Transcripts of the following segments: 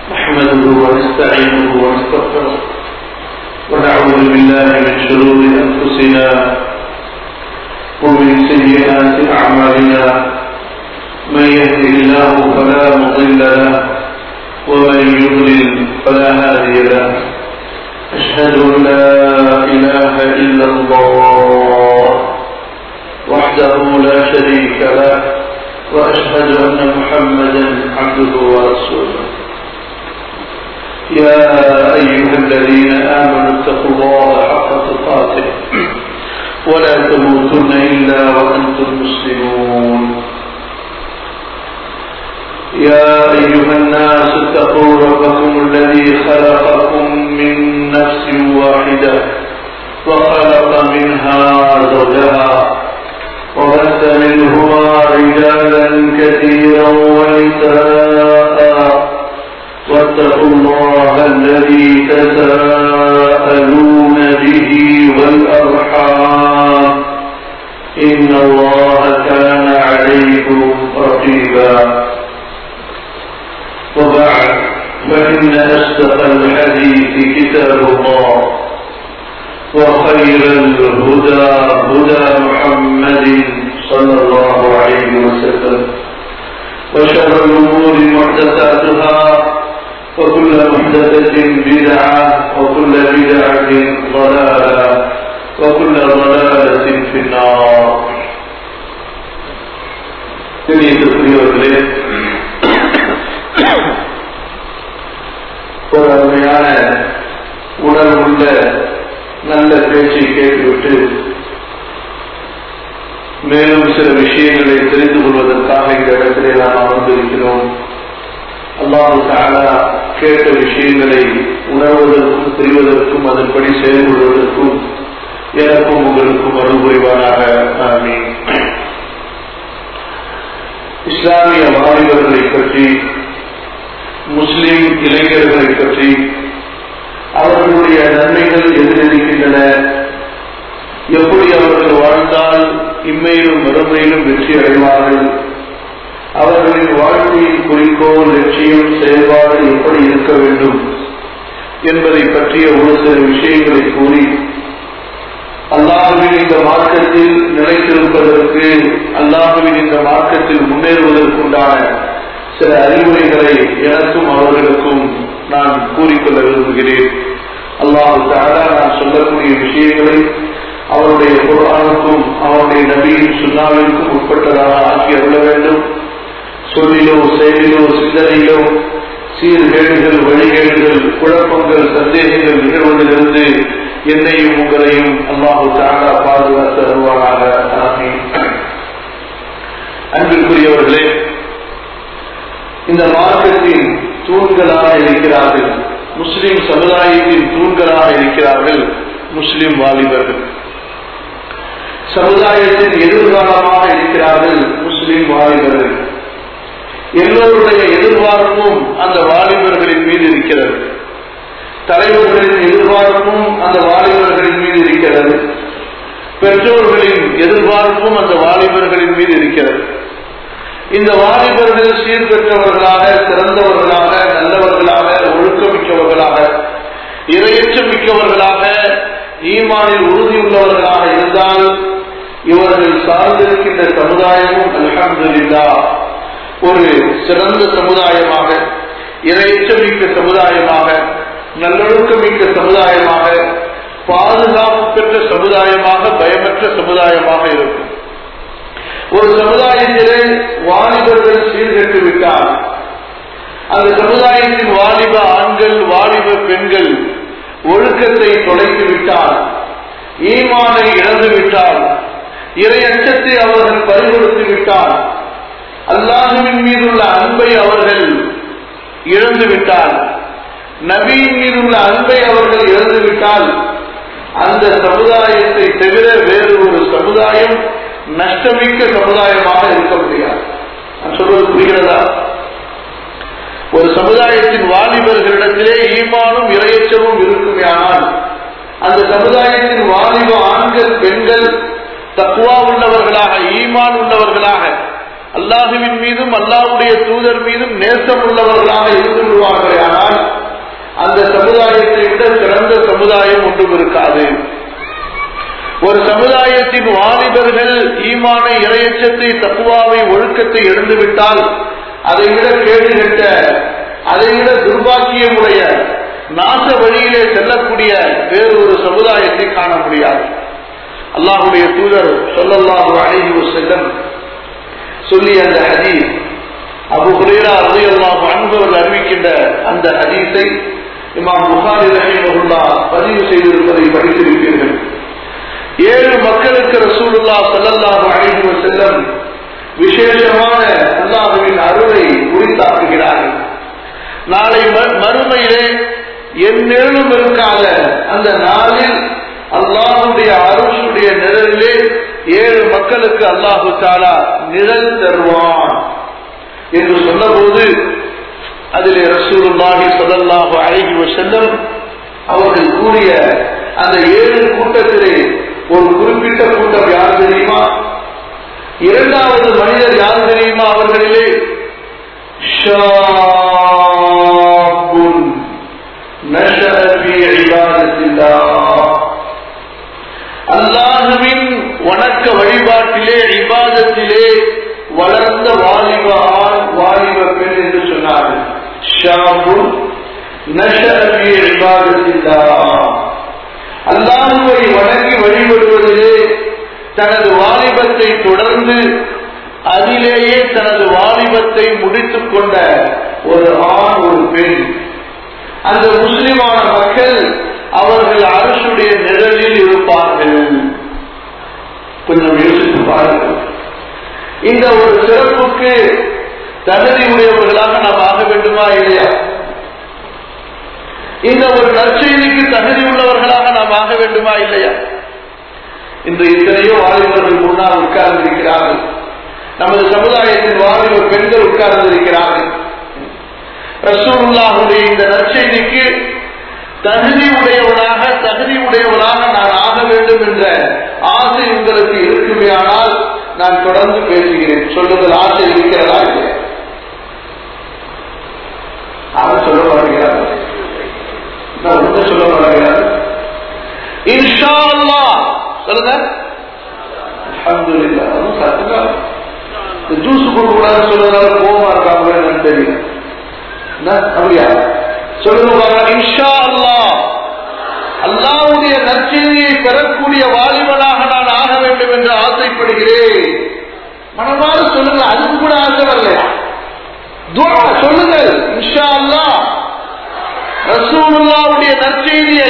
نحمده ونستعينه ونستغفره ونعوذ بالله من شرور أنفسنا ومن سيئات أعمالنا من يهده الله فلا مضل له ومن يضلل فلا هادي له أشهد أن لا إله إلا الله وحده لا شريك له وأشهد أن محمدا عبده ورسوله يا أيها الذين آمنوا اتقوا الله حق تقاته ولا تموتن إلا وأنتم مسلمون يا أيها الناس اتقوا ربكم الذي خلقكم من نفس واحدة وخلق منها زوجها وبث منهما رجالا كثيرا ونساء واتقوا الله الذي تساءلون به والأرحام إن الله كان عليكم رقيبا وبعد فإن أصدق الحديث كتاب الله وخير الهدى هدى محمد صلى الله عليه وسلم وشر الأمور محدثاتها وكل محدثة بدعة وكل بدعة ضلالة وكل ضلالة في النار கண்ணியத்திற்குரியவர்களே ஒரு அருமையான உணர்வுள்ள நல்ல பேச்சை கேட்டுவிட்டு மேலும் சில விஷயங்களை தெரிந்து கொள்வதற்காக இந்த இடத்திலே நாம் அமர்ந்திருக்கிறோம் அல்லாஹு தாலா கேட்ட விஷயங்களை உணர்வதற்கும் தெரிவதற்கும் அதன்படி செயல்படுவதற்கும் எனக்கும் உங்களுக்கும் அருள் புரிவானாக ஆமீன் இஸ்லாமிய வாலிபர்களை பற்றி முஸ்லிம் இளைஞர்களை பற்றி அவர்களுடைய நன்மைகள் எதிரொலிக்கின்றன எப்படி அவர்கள் வாழ்ந்தால் இம்மையிலும் மறுமையிலும் வெற்றி அடைவார்கள் அவர்களின் வாழ்க்கையின் குறிக்கோள் லட்சியம் செயல்பாடு எப்படி இருக்க வேண்டும் என்பதை பற்றிய ஒரு சில விஷயங்களை கூறி அல்லாஹுவின் இந்த மார்க்கத்தில் நிலைத்திருப்பதற்கு அல்லாஹுவின் இந்த மார்க்கத்தில் முன்னேறுவதற்குண்டான சில அறிவுரைகளை எனக்கும் அவர்களுக்கும் நான் கூறிக்கொள்ள விரும்புகிறேன் அல்லாஹு தாரா நான் சொல்லக்கூடிய விஷயங்களை அவருடைய குரானுக்கும் அவருடைய நபியின் சுண்ணாவிற்கும் உட்பட்டதாக ஆக்கி அருள வேண்டும் சொல்லிலோ செயலிலோ சிந்தனையிலோ சீர்கேடுகள் வழிகேடுகள் குழப்பங்கள் சந்தேகங்கள் நிகழ்வதிலிருந்து என்னையும் உங்களையும் அல்லாஹு தாரா பாதுகாத்து அருவானாக அன்பிற்குரியவர்களே இந்த மார்க்கத்தின் தூண்களாக இருக்கிறார்கள் முஸ்லிம் சமுதாயத்தின் தூண்களாக இருக்கிறார்கள் முஸ்லிம் வாலிபர்கள் சமுதாயத்தின் எதிர்காலமாக இருக்கிறார்கள் முஸ்லிம் வாலிபர்கள் எல்லோருடைய எதிர்பார்ப்பும் அந்த வாலிபர்களின் மீது இருக்கிறது தலைவர்களின் எதிர்பார்ப்பும் அந்த வாலிபர்களின் மீது இருக்கிறது பெற்றோர்களின் எதிர்பார்ப்பும் அந்த வாலிபர்களின் மீது இருக்கிறது இந்த வாலிபர்கள் சீர்பெற்றவர்களாக சிறந்தவர்களாக நல்லவர்களாக ஒழுக்கமிக்கவர்களாக இரையற்றம் மிக்கவர்களாக ஈமானில் உறுதியுள்ளவர்களாக இருந்தால் இவர்கள் சார்ந்திருக்கின்ற சமுதாயமும் அல்ஹம்துல்லா ஒரு சிறந்த சமுதாயமாக இரையற்றமிக்க சமுதாயமாக நல்லொழுக்கமிக்க சமுதாயமாக பாதுகாப்பு பெற்ற சமுதாயமாக பயமற்ற சமுதாயமாக இருக்கும் ஒரு சமுதாயத்திலே வாலிபர்கள் சீர்கட்டு விட்டால் அந்த சமுதாயத்தின் வாலிப ஆண்கள் வாலிப பெண்கள் ஒழுக்கத்தை தொலைத்து விட்டால் ஈமானை இழந்து விட்டால் இறையச்சத்தை அவர்கள் பறிகொடுத்து விட்டால் அல்லாஹுவின் மீதுள்ள அன்பை அவர்கள் இழந்து விட்டால் நபியின் மீதுள்ள அன்பை அவர்கள் இழந்து விட்டால் அந்த சமுதாயத்தை தவிர வேறு ஒரு சமுதாயம் நஷ்டமிக்க சமுதாயமாக இருக்க முடியாது நான் சொல்வது புரிகிறதா ஒரு சமுதாயத்தின் வாலிபர்களிடத்திலே ஈமானும் இரையச்சமும் இருக்குமே ஆனால் அந்த சமுதாயத்தின் வாலிப ஆண்கள் பெண்கள் தக்குவா உள்ளவர்களாக ஈமான் உள்ளவர்களாக அல்லாஹுவின் மீதும் அல்லாஹ்வுடைய தூதர் மீதும் நேசம் உள்ளவர்களாக இருந்து விடுவார்களே ஆனால் அந்த சமுதாயத்தை விட சிறந்த சமுதாயம் ஒன்றும் இருக்காது ஒரு சமுதாயத்தின் வாலிபர்கள் ஈமான இரையச்சத்தை தப்புவாவை ஒழுக்கத்தை எழுந்துவிட்டால் அதை விட கேடு கெட்ட அதை விட துர்பாக்கியமுடைய நாச வழியிலே செல்லக்கூடிய வேறு ஒரு சமுதாயத்தை காண முடியாது அல்லாஹுடைய தூதர் சொல்லல்லாஹு அழகி செல்லம் சொல்லி அந்த ஹதீஸ் அபு ஹுரேரா ரலியல்லாஹு அன்ஹு அவர்கள் அறிவிக்கின்ற அந்த ஹதீஸை இமாம் புகாரி ரஹிமஹுல்லா பதிவு செய்திருப்பதை படித்திருப்பீர்கள் ஏழு மக்களுக்கு ரசூலுல்லா ஸல்லல்லாஹு அலைஹி வஸல்லம் விசேஷமான அல்லாஹுவின் அருளை உரித்தாக்குகிறார்கள் நாளை ம- மறுமையிலே எந்நேரம் இருக்காத அந்த நாளில் அல்லாஹுடைய அருளுடைய நிழலிலே ஏழு மக்களுக்கு அல்லாஹு தாலா நிழல் தருவான் என்று சொன்னபோது அதிலே ரசூலுல்லாஹி ஸல்லல்லாஹு அலைஹி வஸல்லம் அவர்கள் கூறிய அந்த ஏழு கூட்டத்திலே ஒரு குறிப்பிட்ட கூட்டம் யார் தெரியுமா இரண்டாவது மனிதர் யார் தெரியுமா அவர்களிலே ஷாபுன் நஷஅ ஃபீ இபாதத்தில்லாஹ் அல்லாஹுவின் வணக்க வழிபாட்டிலே இபாதத்திலே வளர்ந்த வாலிப ஆண் வாலிப பெண் என்று சொன்னார்கள் ஷாபுன் நஷஅ ஃபீ இபாதத்தில்லாஹ் அல்லாஹுவை வணங்கி வழிபடுவதிலே தனது வாலிபத்தை தொடர்ந்து அதிலேயே தனது வாலிபத்தை முடித்துக் கொண்ட ஒரு ஆண் ஒரு பெண் அந்த முஸ்லிமான மக்கள் அவர்கள் அரசுடைய நிழலில் இருப்பார்கள் கொஞ்சம் யோசித்து பாருங்கள் இந்த ஒரு சிறப்புக்கு தகுதி உடையவர்களாக நாம் ஆக வேண்டுமா இல்லையா இந்த ஒரு நற்செய்திக்கு தகுதி உள்ளவர்களாக நாம் ஆக வேண்டுமா இல்லையா இன்று எத்தனையோ வாலிபர்கள் முன்னால் உட்கார்ந்திருக்கிறார்கள் நமது சமுதாயத்தின் வாலிப பெண்கள் உட்கார்ந்திருக்கிறார்கள் ரசூலுல்லாஹுடைய இந்த நற்செய்திக்கு தகுதி உடையவனாக தகுதி உடையவனாக நான் ஆக வேண்டும் என்ற ஆசை உங்களுக்கு இருக்குமேயானால் நான் தொடர்ந்து பேசுகிறேன் சொல்லுங்கள் ஆசை இருக்கிறதா இல்லையா அவர் சொல்ல வருகிறார் நான் ஒன்று சொல்ல வருகிறார் இன்ஷா அல்லாஹ் சொல்லுங்க அல்ஹம்துலில்லாஹ் அதுவும் சத்துங்க இந்த ஜூஸ் கொடுக்க கூடாதுன்னு சொல்றதுனால கோவமா இருக்காங்களோ எனக்கு தெரியல என்ன? அப்படியா சொல்லுங்க பார்க்கலாம். இன்ஷா அல்லாஹ் அல்லாஹ்வுடைய நற்செய்தியை பெறக்கூடிய வாலிபனாக நான் ஆக வேண்டும் என்று ஆசைப்படுகிறேன் மனமாறு சொல்லுங்க அதுக்கு கூட ஆசை வரலையா துவா சொல்லுங்கள் இன்ஷா அல்லாஹ் ரசூலுல்லாவுடைய நற்செய்தியை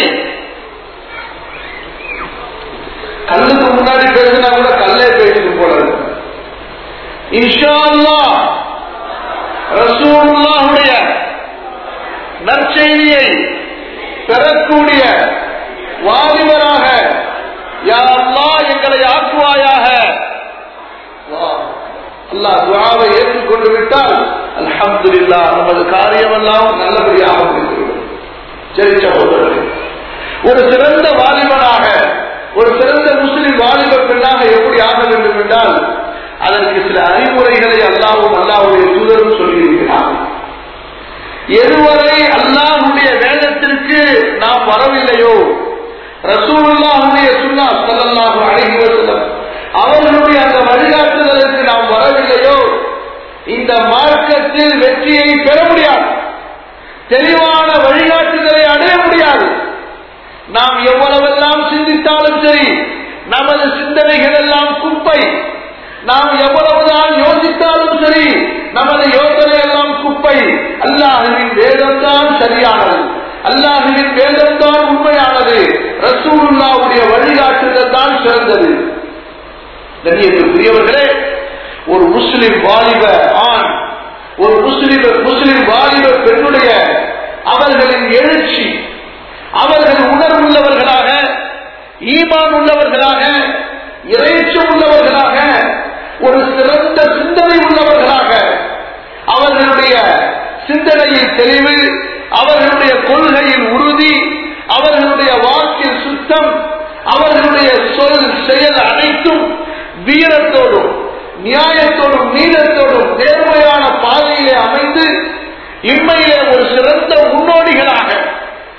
கல்லுக்கு முன்னாடி பேசினா கூட கல்லே பேசிட்டு போல இருக்கு. இன்ஷா அல்லாஹ் ரசூலுல்லாஹுடைய நற்செய்தியை பெறக்கூடிய வாலிபராக யா அல்லாஹ் எங்களை ஆக்குவாயாக அல்லாஹ் அல்லாஹ் துஆவை ஏற்றுக்கொண்டு விட்டால் அல்ஹம்துலில்லாஹ் நமது காரியமெல்லாம் நல்லபடியாக முடிந்துவிடும் சரி சகோதரர்களே ஒரு சிறந்த வாலிபனாக ஒரு சிறந்த முஸ்லிம் வாலிப பெண்ணாக எப்படி ஆக வேண்டும் என்றால் அதற்கு சில அறிவுரைகளை அல்லாவும் அல்லாவுடைய தூதரும் சொல்லியிருக்கிறார் எதுவரை அல்லாஹுடைய வேதத்திற்கு நாம் வரவில்லையோ ரசூலுல்லாஹுடைய சுன்னா ஸல்லல்லாஹு அலைஹி வஸல்லம் அவர்களுடைய அந்த வழிகாட்டுதலுக்கு நாம் வரவில்லையோ இந்த மார்க்கத்தில் வெற்றியை பெற முடியாது தெளிவான வழிகாட்டுதலை அடைய முடியாது நாம் எவ்வளவெல்லாம் சிந்தித்தாலும் சரி நமது சிந்தனைகள் எல்லாம் குப்பை நாம் எவ்வளவுதான் யோசித்தாலும் சரி நமது யோசனை எல்லாம் குப்பை அல்லாஹுவின் வேதம் தான் சரியானது அல்லாஹுவின் வேதம் தான் உண்மையானது ரசூலுல்லாவுடைய வழிகாட்டுதல் தான் சிறந்தது கண்ணியத்திற்குரியவர்களே ஒரு முஸ்லிம் வாலிப ஆண் ஒரு முஸ்லிம் முஸ்லிம் வாலிப பெண்ணுடைய அவர்களின் எழுச்சி அவர்கள் உணர்வுள்ளவர்களாக ஈமான் உள்ளவர்களாக இறைச்சம் உள்ளவர்களாக ஒரு சிறந்த சிந்தனை உள்ளவர்களாக அவர்களுடைய சிந்தனையில் தெளிவு அவர்களுடைய கொள்கையில் உறுதி அவர்களுடைய வாக்கில் சுத்தம் அவர்களுடைய சொல் செயல் அனைத்தும் வீரத்தோடும் நியாயத்தோடும் நீளத்தோடும் நேர்மையான பாதையிலே அமைந்து இம்மையிலே ஒரு சிறந்த முன்னோடிகளாக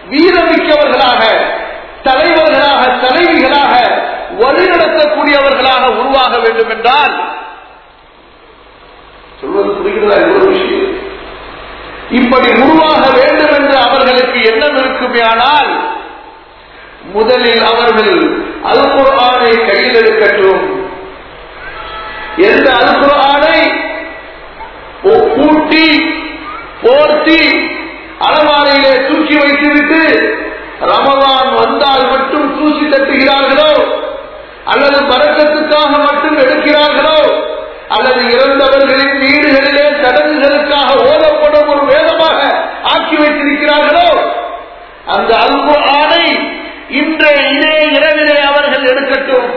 வீரமிக்கவர்களாக தலைவர்களாக தலைவிகளாக வழிநடத்தக்கூடியவர்களாக உருவாக வேண்டும் என்றால் சொல்வது புரிகிறதா எவ்வளவு விஷயம் இப்படி உருவாக வேண்டும் என்று அவர்களுக்கு எண்ணம் இருக்குமே ஆனால் முதலில் அவர்கள் அல்குர்ஆனை கையில் எடுக்கட்டும் எந்த அல்குர்ஆனை பூட்டி போர்த்தி அலமாரியிலே தூக்கி வைத்துவிட்டு ரமவான் வந்தால் மட்டும் தூசி தட்டுகிறார்களோ அல்லது பறக்கத்துக்காக மட்டும் எடுக்கிறார்களோ அல்லது இறந்தவர்களின் வீடுகளிலே சடங்குகளுக்காக ஓதப்படும் ஒரு வேதமாக ஆக்கி வைத்திருக்கிறார்களோ அந்த அல்பு ஆணை இன்றைய இதே இரவிலே அவர்கள் எடுக்கட்டும்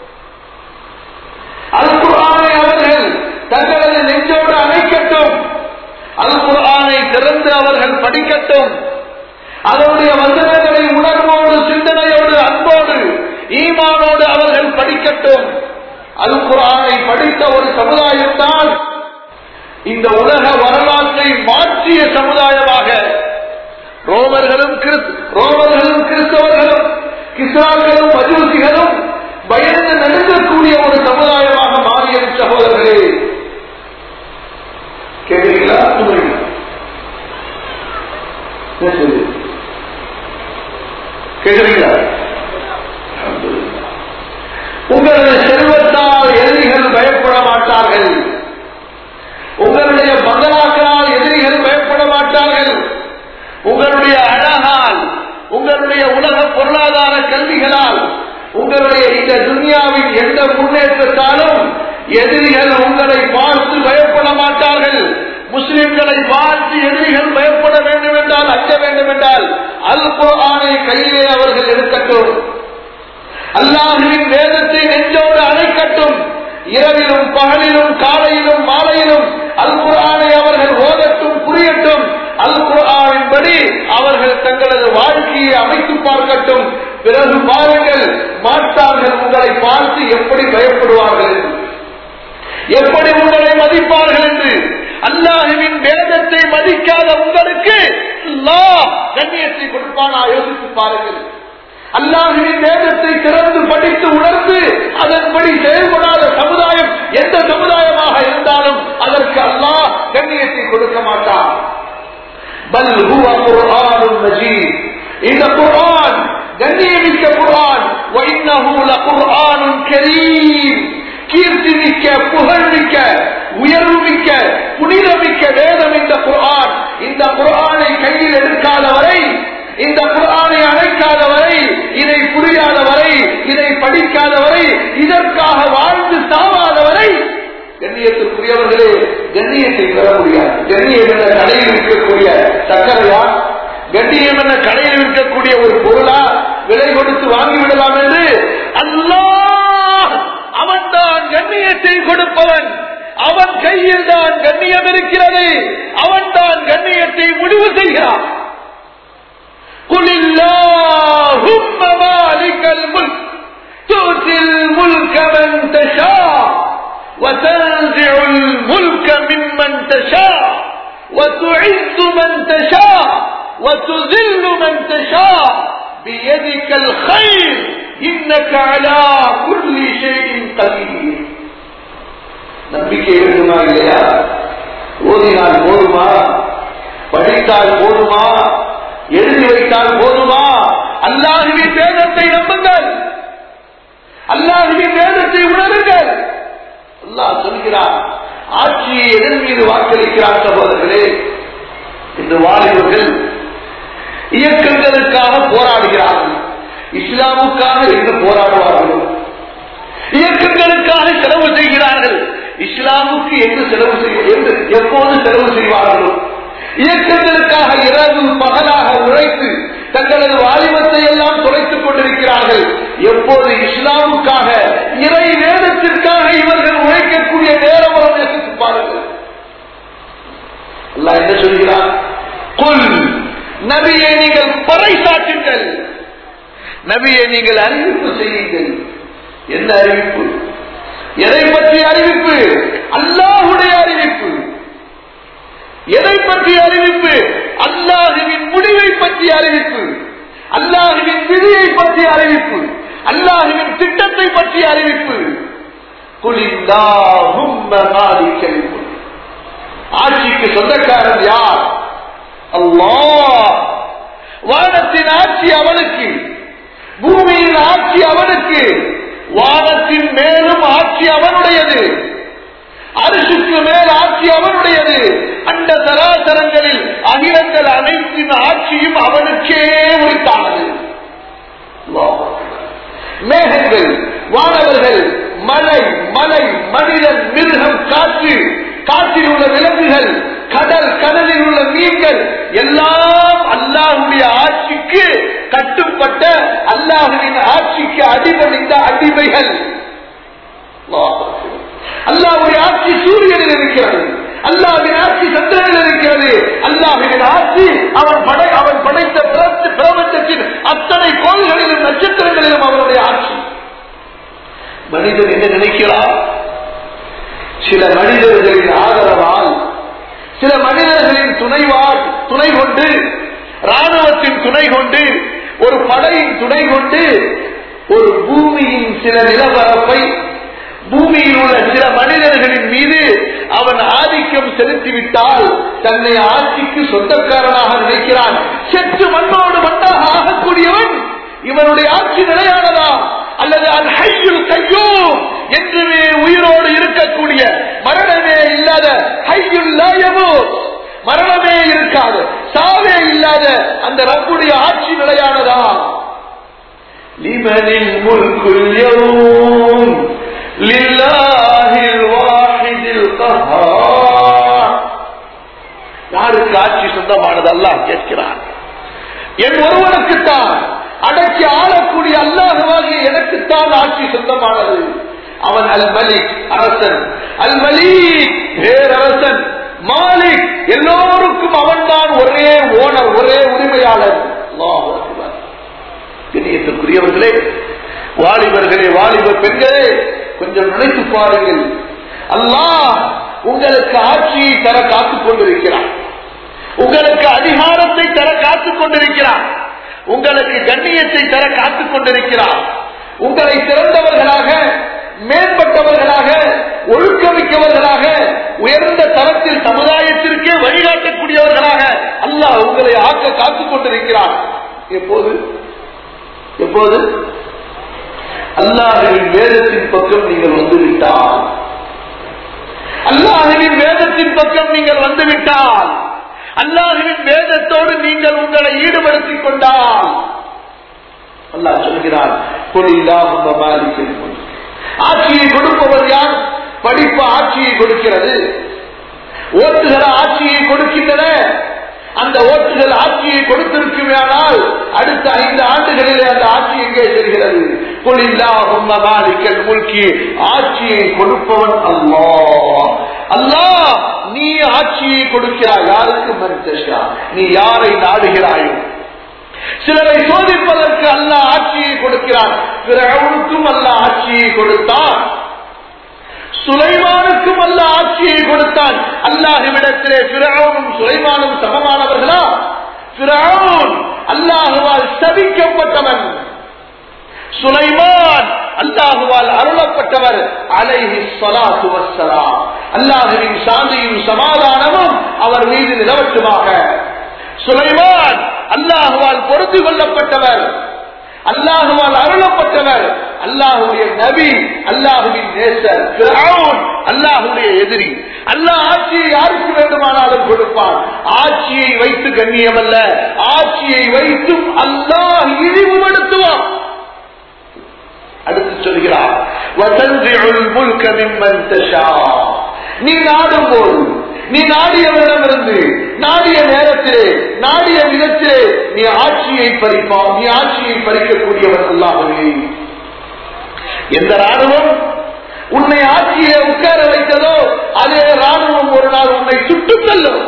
அல்பு ஆணை அவர்கள் தங்களது நெஞ்சோடு அணைக்கட்டும் அல்பு ஆணை திறந்து அவர்கள் படிக்கட்டும் அதனுடைய வசனங்களை உணர்வோடு சிந்தனையோடு அன்போடு ஈமானோடு அவர்கள் படிக்கட்டும் அல் குரானை படித்த ஒரு சமுதாயம் தான் இந்த உலக வரலாற்றை மாற்றிய சமுதாயமாக ரோமர்களும் ரோமர்களும் கிறிஸ்தவர்களும் கிஸ்ராக்களும் மஜூசிகளும் பயந்து நடுங்கக்கூடிய ஒரு சமுதாயமாக மாறிய சகோதரர்களே கேட்கிறீங்களா கேட்கிறீங்களா உங்களது செல்வத்தால் எதிரிகள் பயப்பட மாட்டார்கள் உங்களுடைய பங்களாக்களால் எதிரிகள் பயப்பட மாட்டார்கள் உங்களுடைய அழகால் உங்களுடைய உலக பொருளாதார கல்விகளால் உங்களுடைய இந்த துனியாவின் எந்த முன்னேற்றத்தாலும் எதிரிகள் உங்களை பார்த்து பயப்பட மாட்டார்கள் முஸ்லிம்களை பார்த்து எதிரிகள் பயப்பட வேண்டும் என்றால் அஞ்ச வேண்டும் என்றால் அல் குர்ஆனை கையிலே அவர்கள் எடுக்கட்டும் அல்லாஹுவின் வேதத்தை நெஞ்சோடு அணைக்கட்டும் இரவிலும் பகலிலும் காலையிலும் மாலையிலும் அல் குர்ஆனை அவர்கள் ஓதட்டும் புரியட்டும் அல் குர்ஆனின்படி அவர்கள் தங்களது வாழ்க்கையை அமைத்து பார்க்கட்டும் பிறகு பாருங்கள் மாற்றார்கள் உங்களை பார்த்து எப்படி பயப்படுவார்கள் என்று எப்படி உங்களை மதிப்பார்கள் என்று அல்லாஹுவின் வேதத்தை மதிக்காத உங்களுக்கு அல்லாஹ் கண்ணியத்தை கொடுப்பானா யோசித்து பாருங்கள் அல்லாஹுவின் வேதத்தை திறந்து படித்து உணர்ந்து அதன்படி செயல்படாத சமுதாயம் எந்த சமுதாயமாக இருந்தாலும் அதற்கு அல்லாஹ் கண்ணியத்தை கொடுக்க மாட்டான் பல் ஹுவ குர்ஆனும் மஜீத் இந்த குர்ஆன் கண்ணியமிக்க குர்ஆன் வைன்னஹு லகுர்ஆனுன் கரீம் கீர்த்தி மிக்க புகழ் மிக்க உயர்வு மிக்க புனிதமிக்க வேதம் இந்த குர்ஆன் இந்த குர்ஆனை கையில் எடுக்காத வரை இந்த குர்ஆனை அழைக்காத வரை இதை புரியாத வரை இதை படிக்காத வரை இதற்காக வாழ்ந்து சாவாத வரை கண்ணியத்திற்குரியவர்களே கண்ணியத்தை பெற முடியாது கண்ணியம் என்ற கடையில் இருக்கக்கூடிய சக்கரையா கண்ணியம் என்ற கடையில் இருக்கக்கூடிய ஒரு பொருளா விலை கொடுத்து வாங்கிவிடலாம் என்று அல்லாஹ் அவன்தான் கண்ணியத்தை கொடுப்பவன் அவன் கையில் தான் கண்ணியம் இருக்கிறது அவன் தான் கண்ணியத்தை முடிவு செய்கிறான் قل اللهم مالك الملك تؤتي الملك من تشاء وتنزع الملك ممن تشاء وتعز من تشاء وتذل من تشاء بيدك الخير إنك على كل شيء قدير நம்பிக்கை வேண்டுமா இல்லையா ஓதினால் போதுமா படித்தால் போதுமா எழுதி வைத்தால் போதுமா அல்லாஹுவின் வேதத்தை நம்புங்கள் அல்லாஹுவின் வேதத்தை உணருங்கள் அல்லாஹ் சொல்கிறார் ஆட்சியை எதன் மீது வாக்களிக்கிறார் சகோதரர்களே இன்று வாலிபர்கள் இயக்கங்களுக்காக போராடுகிறார்கள் இஸ்லாமுக்காக என்று போராடுவார்கள் இயக்கங்களுக்காக செலவு செய்கிறார்கள் இஸ்லாமுக்கு என்று செலவு செய்ய என்று எப்போது செலவு செய்வார்களோ இயக்கங்களுக்காக இரவு பகலாக உழைத்து தங்களது வாலிபத்தை எல்லாம் தொலைத்துக் கொண்டிருக்கிறார்கள் எப்போது இஸ்லாமுக்காக இறை வேதத்திற்காக இவர்கள் உழைக்கக்கூடிய நேரம் வரும் யோசித்து பாருங்கள் அல்லாஹ் என்ன சொல்கிறார் கொல் நபியை நீங்கள் பறைசாற்றுங்கள் நபியை நீங்கள் அறிவிப்பு செய்யுங்கள் என்ன அறிவிப்பு எதை பற்றிய அறிவிப்பு அல்லாஹுடைய அறிவிப்பு எதை பற்றிய அறிவிப்பு அல்லாஹுவின் முடிவை பற்றிய அறிவிப்பு அல்லாஹுவின் விதியை பற்றிய அறிவிப்பு அல்லாஹுவின் திட்டத்தை பற்றிய அறிவிப்பு குலில்லாஹும்ம மாலிக்கல் முல்க். ஆட்சிக்கு சொந்தக்காரன் யார் அல்லாஹ் வானத்தின் ஆட்சி அவனுக்கு பூமியின் ஆட்சி அவனுக்கு வானத்தின் மேலும் ஆட்சி அவனுடையது அரிசுக்கு மேல் ஆட்சி அவனுடையது அந்த தராசரங்களில் அகிலங்கள் அனைத்தின் ஆட்சியும் அவனுக்கே உரித்தானது அல்லாஹ் மேகங்கள் வானவர்கள் மலை மலை மனிதன் மிருகம் காற்று காற்றில் உள்ள விலங்குகள் கடல் கடலில் உள்ள மீன்கள் எல்லாம் அல்லாஹுடைய ஆட்சிக்கு கட்டுப்பட்ட அல்லாஹுவின் ஆட்சிக்கு அடிபணிந்த அடிமைகள் அல்லாஹுடைய ஆட்சி சூரியனில் இருக்கிறது அல்லாஹின் ஆட்சி சந்திரனில் இருக்கிறது அல்லாஹின் ஆட்சி அவன் படை அவன் படைத்த பிரபஞ்ச- பிரபஞ்சத்தின் அத்தனை கோள்களிலும் நட்சத்திரங்களிலும் அவனுடைய ஆட்சி மனிதன் என்ன நினைக்கிறார் சில மனிதர்களின் ஆதரவால் சில மனிதர்களின் துணைவால் துணை கொண்டு ராணுவத்தின் துணை கொண்டு ஒரு படையின் துணை கொண்டு ஒரு பூமியின் சில நிலப்பரப்பை பூமியில் உள்ள சில மனிதர்களின் மீது அவன் ஆதிக்கம் செலுத்திவிட்டால் தன்னை ஆட்சிக்கு சொந்தக்காரனாக நினைக்கிறான் செத்து மண்ணோடு மண்ணாக ஆகக்கூடியவன் இவனுடைய ஆட்சி நிலையானதா அல்லது அல் ஹையுல் கையூம் என்றுமே உயிரோடு இருக்கக்கூடிய மரணமே இல்லாத ஹையுல் லா யமூத் மரணமே இருக்காது சாவே இல்லாத அந்த ரப்புடைய ஆட்சி நிலையானதா லிமனில் முல்குல் யௌம் லில்லாஹில் வாஹிதில் கஹார் யாருக்கு ஆட்சி சொந்தமானது அல்லாஹ் கேட்கிறான் என் ஒருவனுக்குத்தான் அடக்கி ஆளக்கூடிய அல்லாஹுவாகிய எனக்குத்தான் ஆட்சி சொந்தமானது அவன் அல் மலிக் அரசன் அல் மலிக் பேரரசன் மாலிக் எல்லோருக்கும் அவன்தான் ஒரே ஓனர் ஒரே உரிமையாளர் அல்லாஹ் அக்பர். கண்ணியத்திற்குரியவர்களே வாலிபர்களே வாலிப பெண்களே கொஞ்சம் நினைத்து பாருங்கள் அல்லாஹ் உங்களுக்கு ஆட்சியை தர காத்துக் கொண்டிருக்கிறான் உங்களுக்கு அதிகாரத்தை தர காத்துக் கொண்டிருக்கிறான் உங்களுக்கு கண்ணியத்தை தர காத்துக் கொண்டிருக்கிறான் உங்களை சிறந்தவர்களாக மேம்பட்டவர்களாக ஒழுக்கமிக்கவர்களாக உயர்ந்த தரத்தில் சமுதாயத்திற்கே வழிகாட்டக்கூடியவர்களாக அல்லாஹ் உங்களை ஆக்க காத்துக் கொண்டிருக்கிறான் எப்போது எப்போது அல்லாஹின் வேதத்தின் பக்கம் நீங்கள் வந்துவிட்டால் அல்லாஹுவின் வேதத்தின் பக்கம் நீங்கள் வந்துவிட்டால் அல்லாஹுவின் வேதத்தோடு நீங்கள் உங்களை ஈடுபடுத்திக் கொண்டால் அல்லாஹ் சொல்கிறான் "குலில்லாஹும்ம மாலிக்கல் முல்க்." ஆட்சியை கொடுப்பவர் யார் படிப்பு ஆட்சியை கொடுக்கிறது ஓட்டுகிற ஆட்சியை கொடுக்கின்றன அந்த ஓட்டுகள் ஆட்சியை கொடுத்திருக்குமேயானால் அடுத்த ஐந்து ஆண்டுகளிலே அந்த ஆட்சி எங்கே செல்கிறது குலில்லாஹும்ம மாலிக்கல் முல்கி ஆட்சியை கொடுப்பவன் அல்லாஹ் அல்லாஹ் நீ ஆட்சியை கொடுக்கிறாய் யாருக்கு மனிதா நீ யாரை நாடுகிறாயோ சிலரை சோதிப்பதற்கு அல்லாஹ் ஆட்சியை கொடுக்கிறான் பிறவுக்கும் அல்லாஹ் ஆட்சியை கொடுத்தான் சுலைமானுக்கும் அல்ல ஆட்சியை கொடுத்தான் அல்லாஹுவிடத்திலே பிறவும் சுலைமானும் சமமானவர்களா பிறவுன் அல்லாஹுவால் சபிக்கப்பட்டவன் சுலைமான் அல்லாஹுவால் அருளப்பட்டவர் அலைஹி ஸலாத்து வஸ்ஸலாம் அல்லாஹுவின் சாந்தியும் சமாதானமும் அவர் மீது நிலவட்டுமாக சுலைமான் அல்லாஹுவால் பொறுத்து கொள்ளப்பட்டவர் அல்லாஹுவால் அருளப்பட்டவர் அல்லாஹுடைய நபி அல்லாஹுவின் நேசர் ஃபிரௌன் அல்லாஹுடைய எதிரி அல்லாஹ் ஆட்சியை யாருக்கு வேண்டுமானாலும் கொடுப்பான் ஆட்சியை வைத்து கண்ணியம் அல்ல ஆட்சியை வைத்தும் அல்லாஹ் இழிவுபடுத்துவான் அடுத்து சொல்கிறார் "வதன்சிஉல் முல்க மிம்மன் தஷா." நீ நாடும் போது நீ நாடியவரிடமிருந்து நாடிய நேரத்திலே நாடிய விதத்திலே நீ ஆட்சியை பறிப்பான் நீ ஆட்சியை பறிக்கக்கூடியவன் அல்லாகவே எந்த ராணுவம் உன்னை ஆட்சியிலே உட்கார வைத்ததோ அதே ராணுவம் ஒரு நாள் உன்னை சுட்டுத் தள்ளும்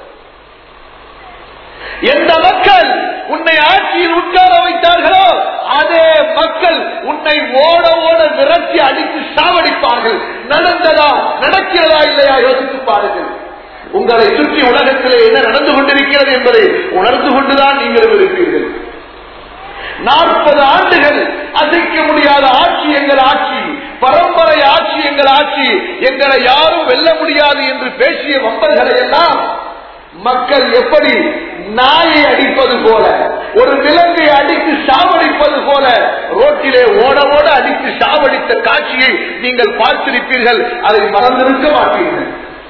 எந்த மக்கள் உன்னை ஆட்சியில் உட்கார வைத்தார்களோ அதே மக்கள் உன்னை ஓட ஓட விரட்டி அடித்து சாவடிப்பார்கள் நடந்ததா நடக்கிறதா இல்லையா யோசித்து பாருங்கள் உங்களை சுற்றி உலகத்திலே என்ன நடந்து கொண்டிருக்கிறது என்பதை உணர்ந்து கொண்டுதான் நீங்களும் இருப்பீர்கள் நாற்பது ஆண்டுகள் அசைக்க முடியாத ஆட்சி எங்கள் ஆட்சி பரம்பரை ஆட்சி எங்கள் ஆட்சி எங்களை யாரும் வெல்ல முடியாது என்று பேசிய வம்பர்களை எல்லாம் மக்கள் எப்படி நாயை அடிப்பது போல ஒரு விலங்கை அடித்து சாவடிப்பது போல ரோட்டிலே ஓட ஓட அடித்து சாவடித்த காட்சியை நீங்கள் பார்த்திருப்பீர்கள் அதை மறந்திருக்க மாட்டீர்கள்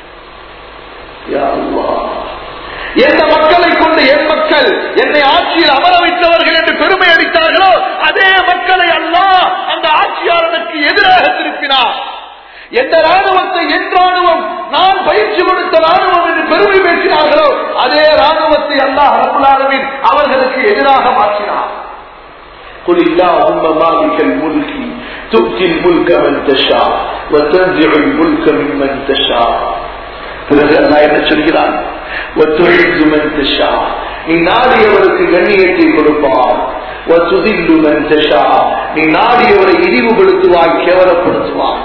யா அல்லாஹ். எந்த மக்களை கொண்டு என் மக்கள் என்னை ஆட்சியில் அமர வைத்தவர்கள் என்று பெருமை அடித்தார்களோ அதே மக்களை அல்லாஹ் அந்த ஆட்சியாளனுக்கு எதிராக திருப்பினார் எந்த ராணுவத்தை என் ராணுவம் நான் பயிற்சி கொடுத்த ராணுவம் என்று பெருமை பேசினார்களோ அதே ராணுவத்தை அல்லாஹ் ரபுல்லாலமின் அவர்களுக்கு எதிராக மாற்றினார் قل اللهم مالك الملك تؤتي الملك من تشاء وتنزع الملك ممن تشاء பிறகு அல்லாஹ் என்ன சொல்கிறான் وتعز من تشاء நீ நாடியவருக்கு கண்ணியத்தை கொடுப்பார் وتذل من تشاء நீ நாடியவரை இழிவுபடுத்துவாய் கேவலப்படுத்துவாய்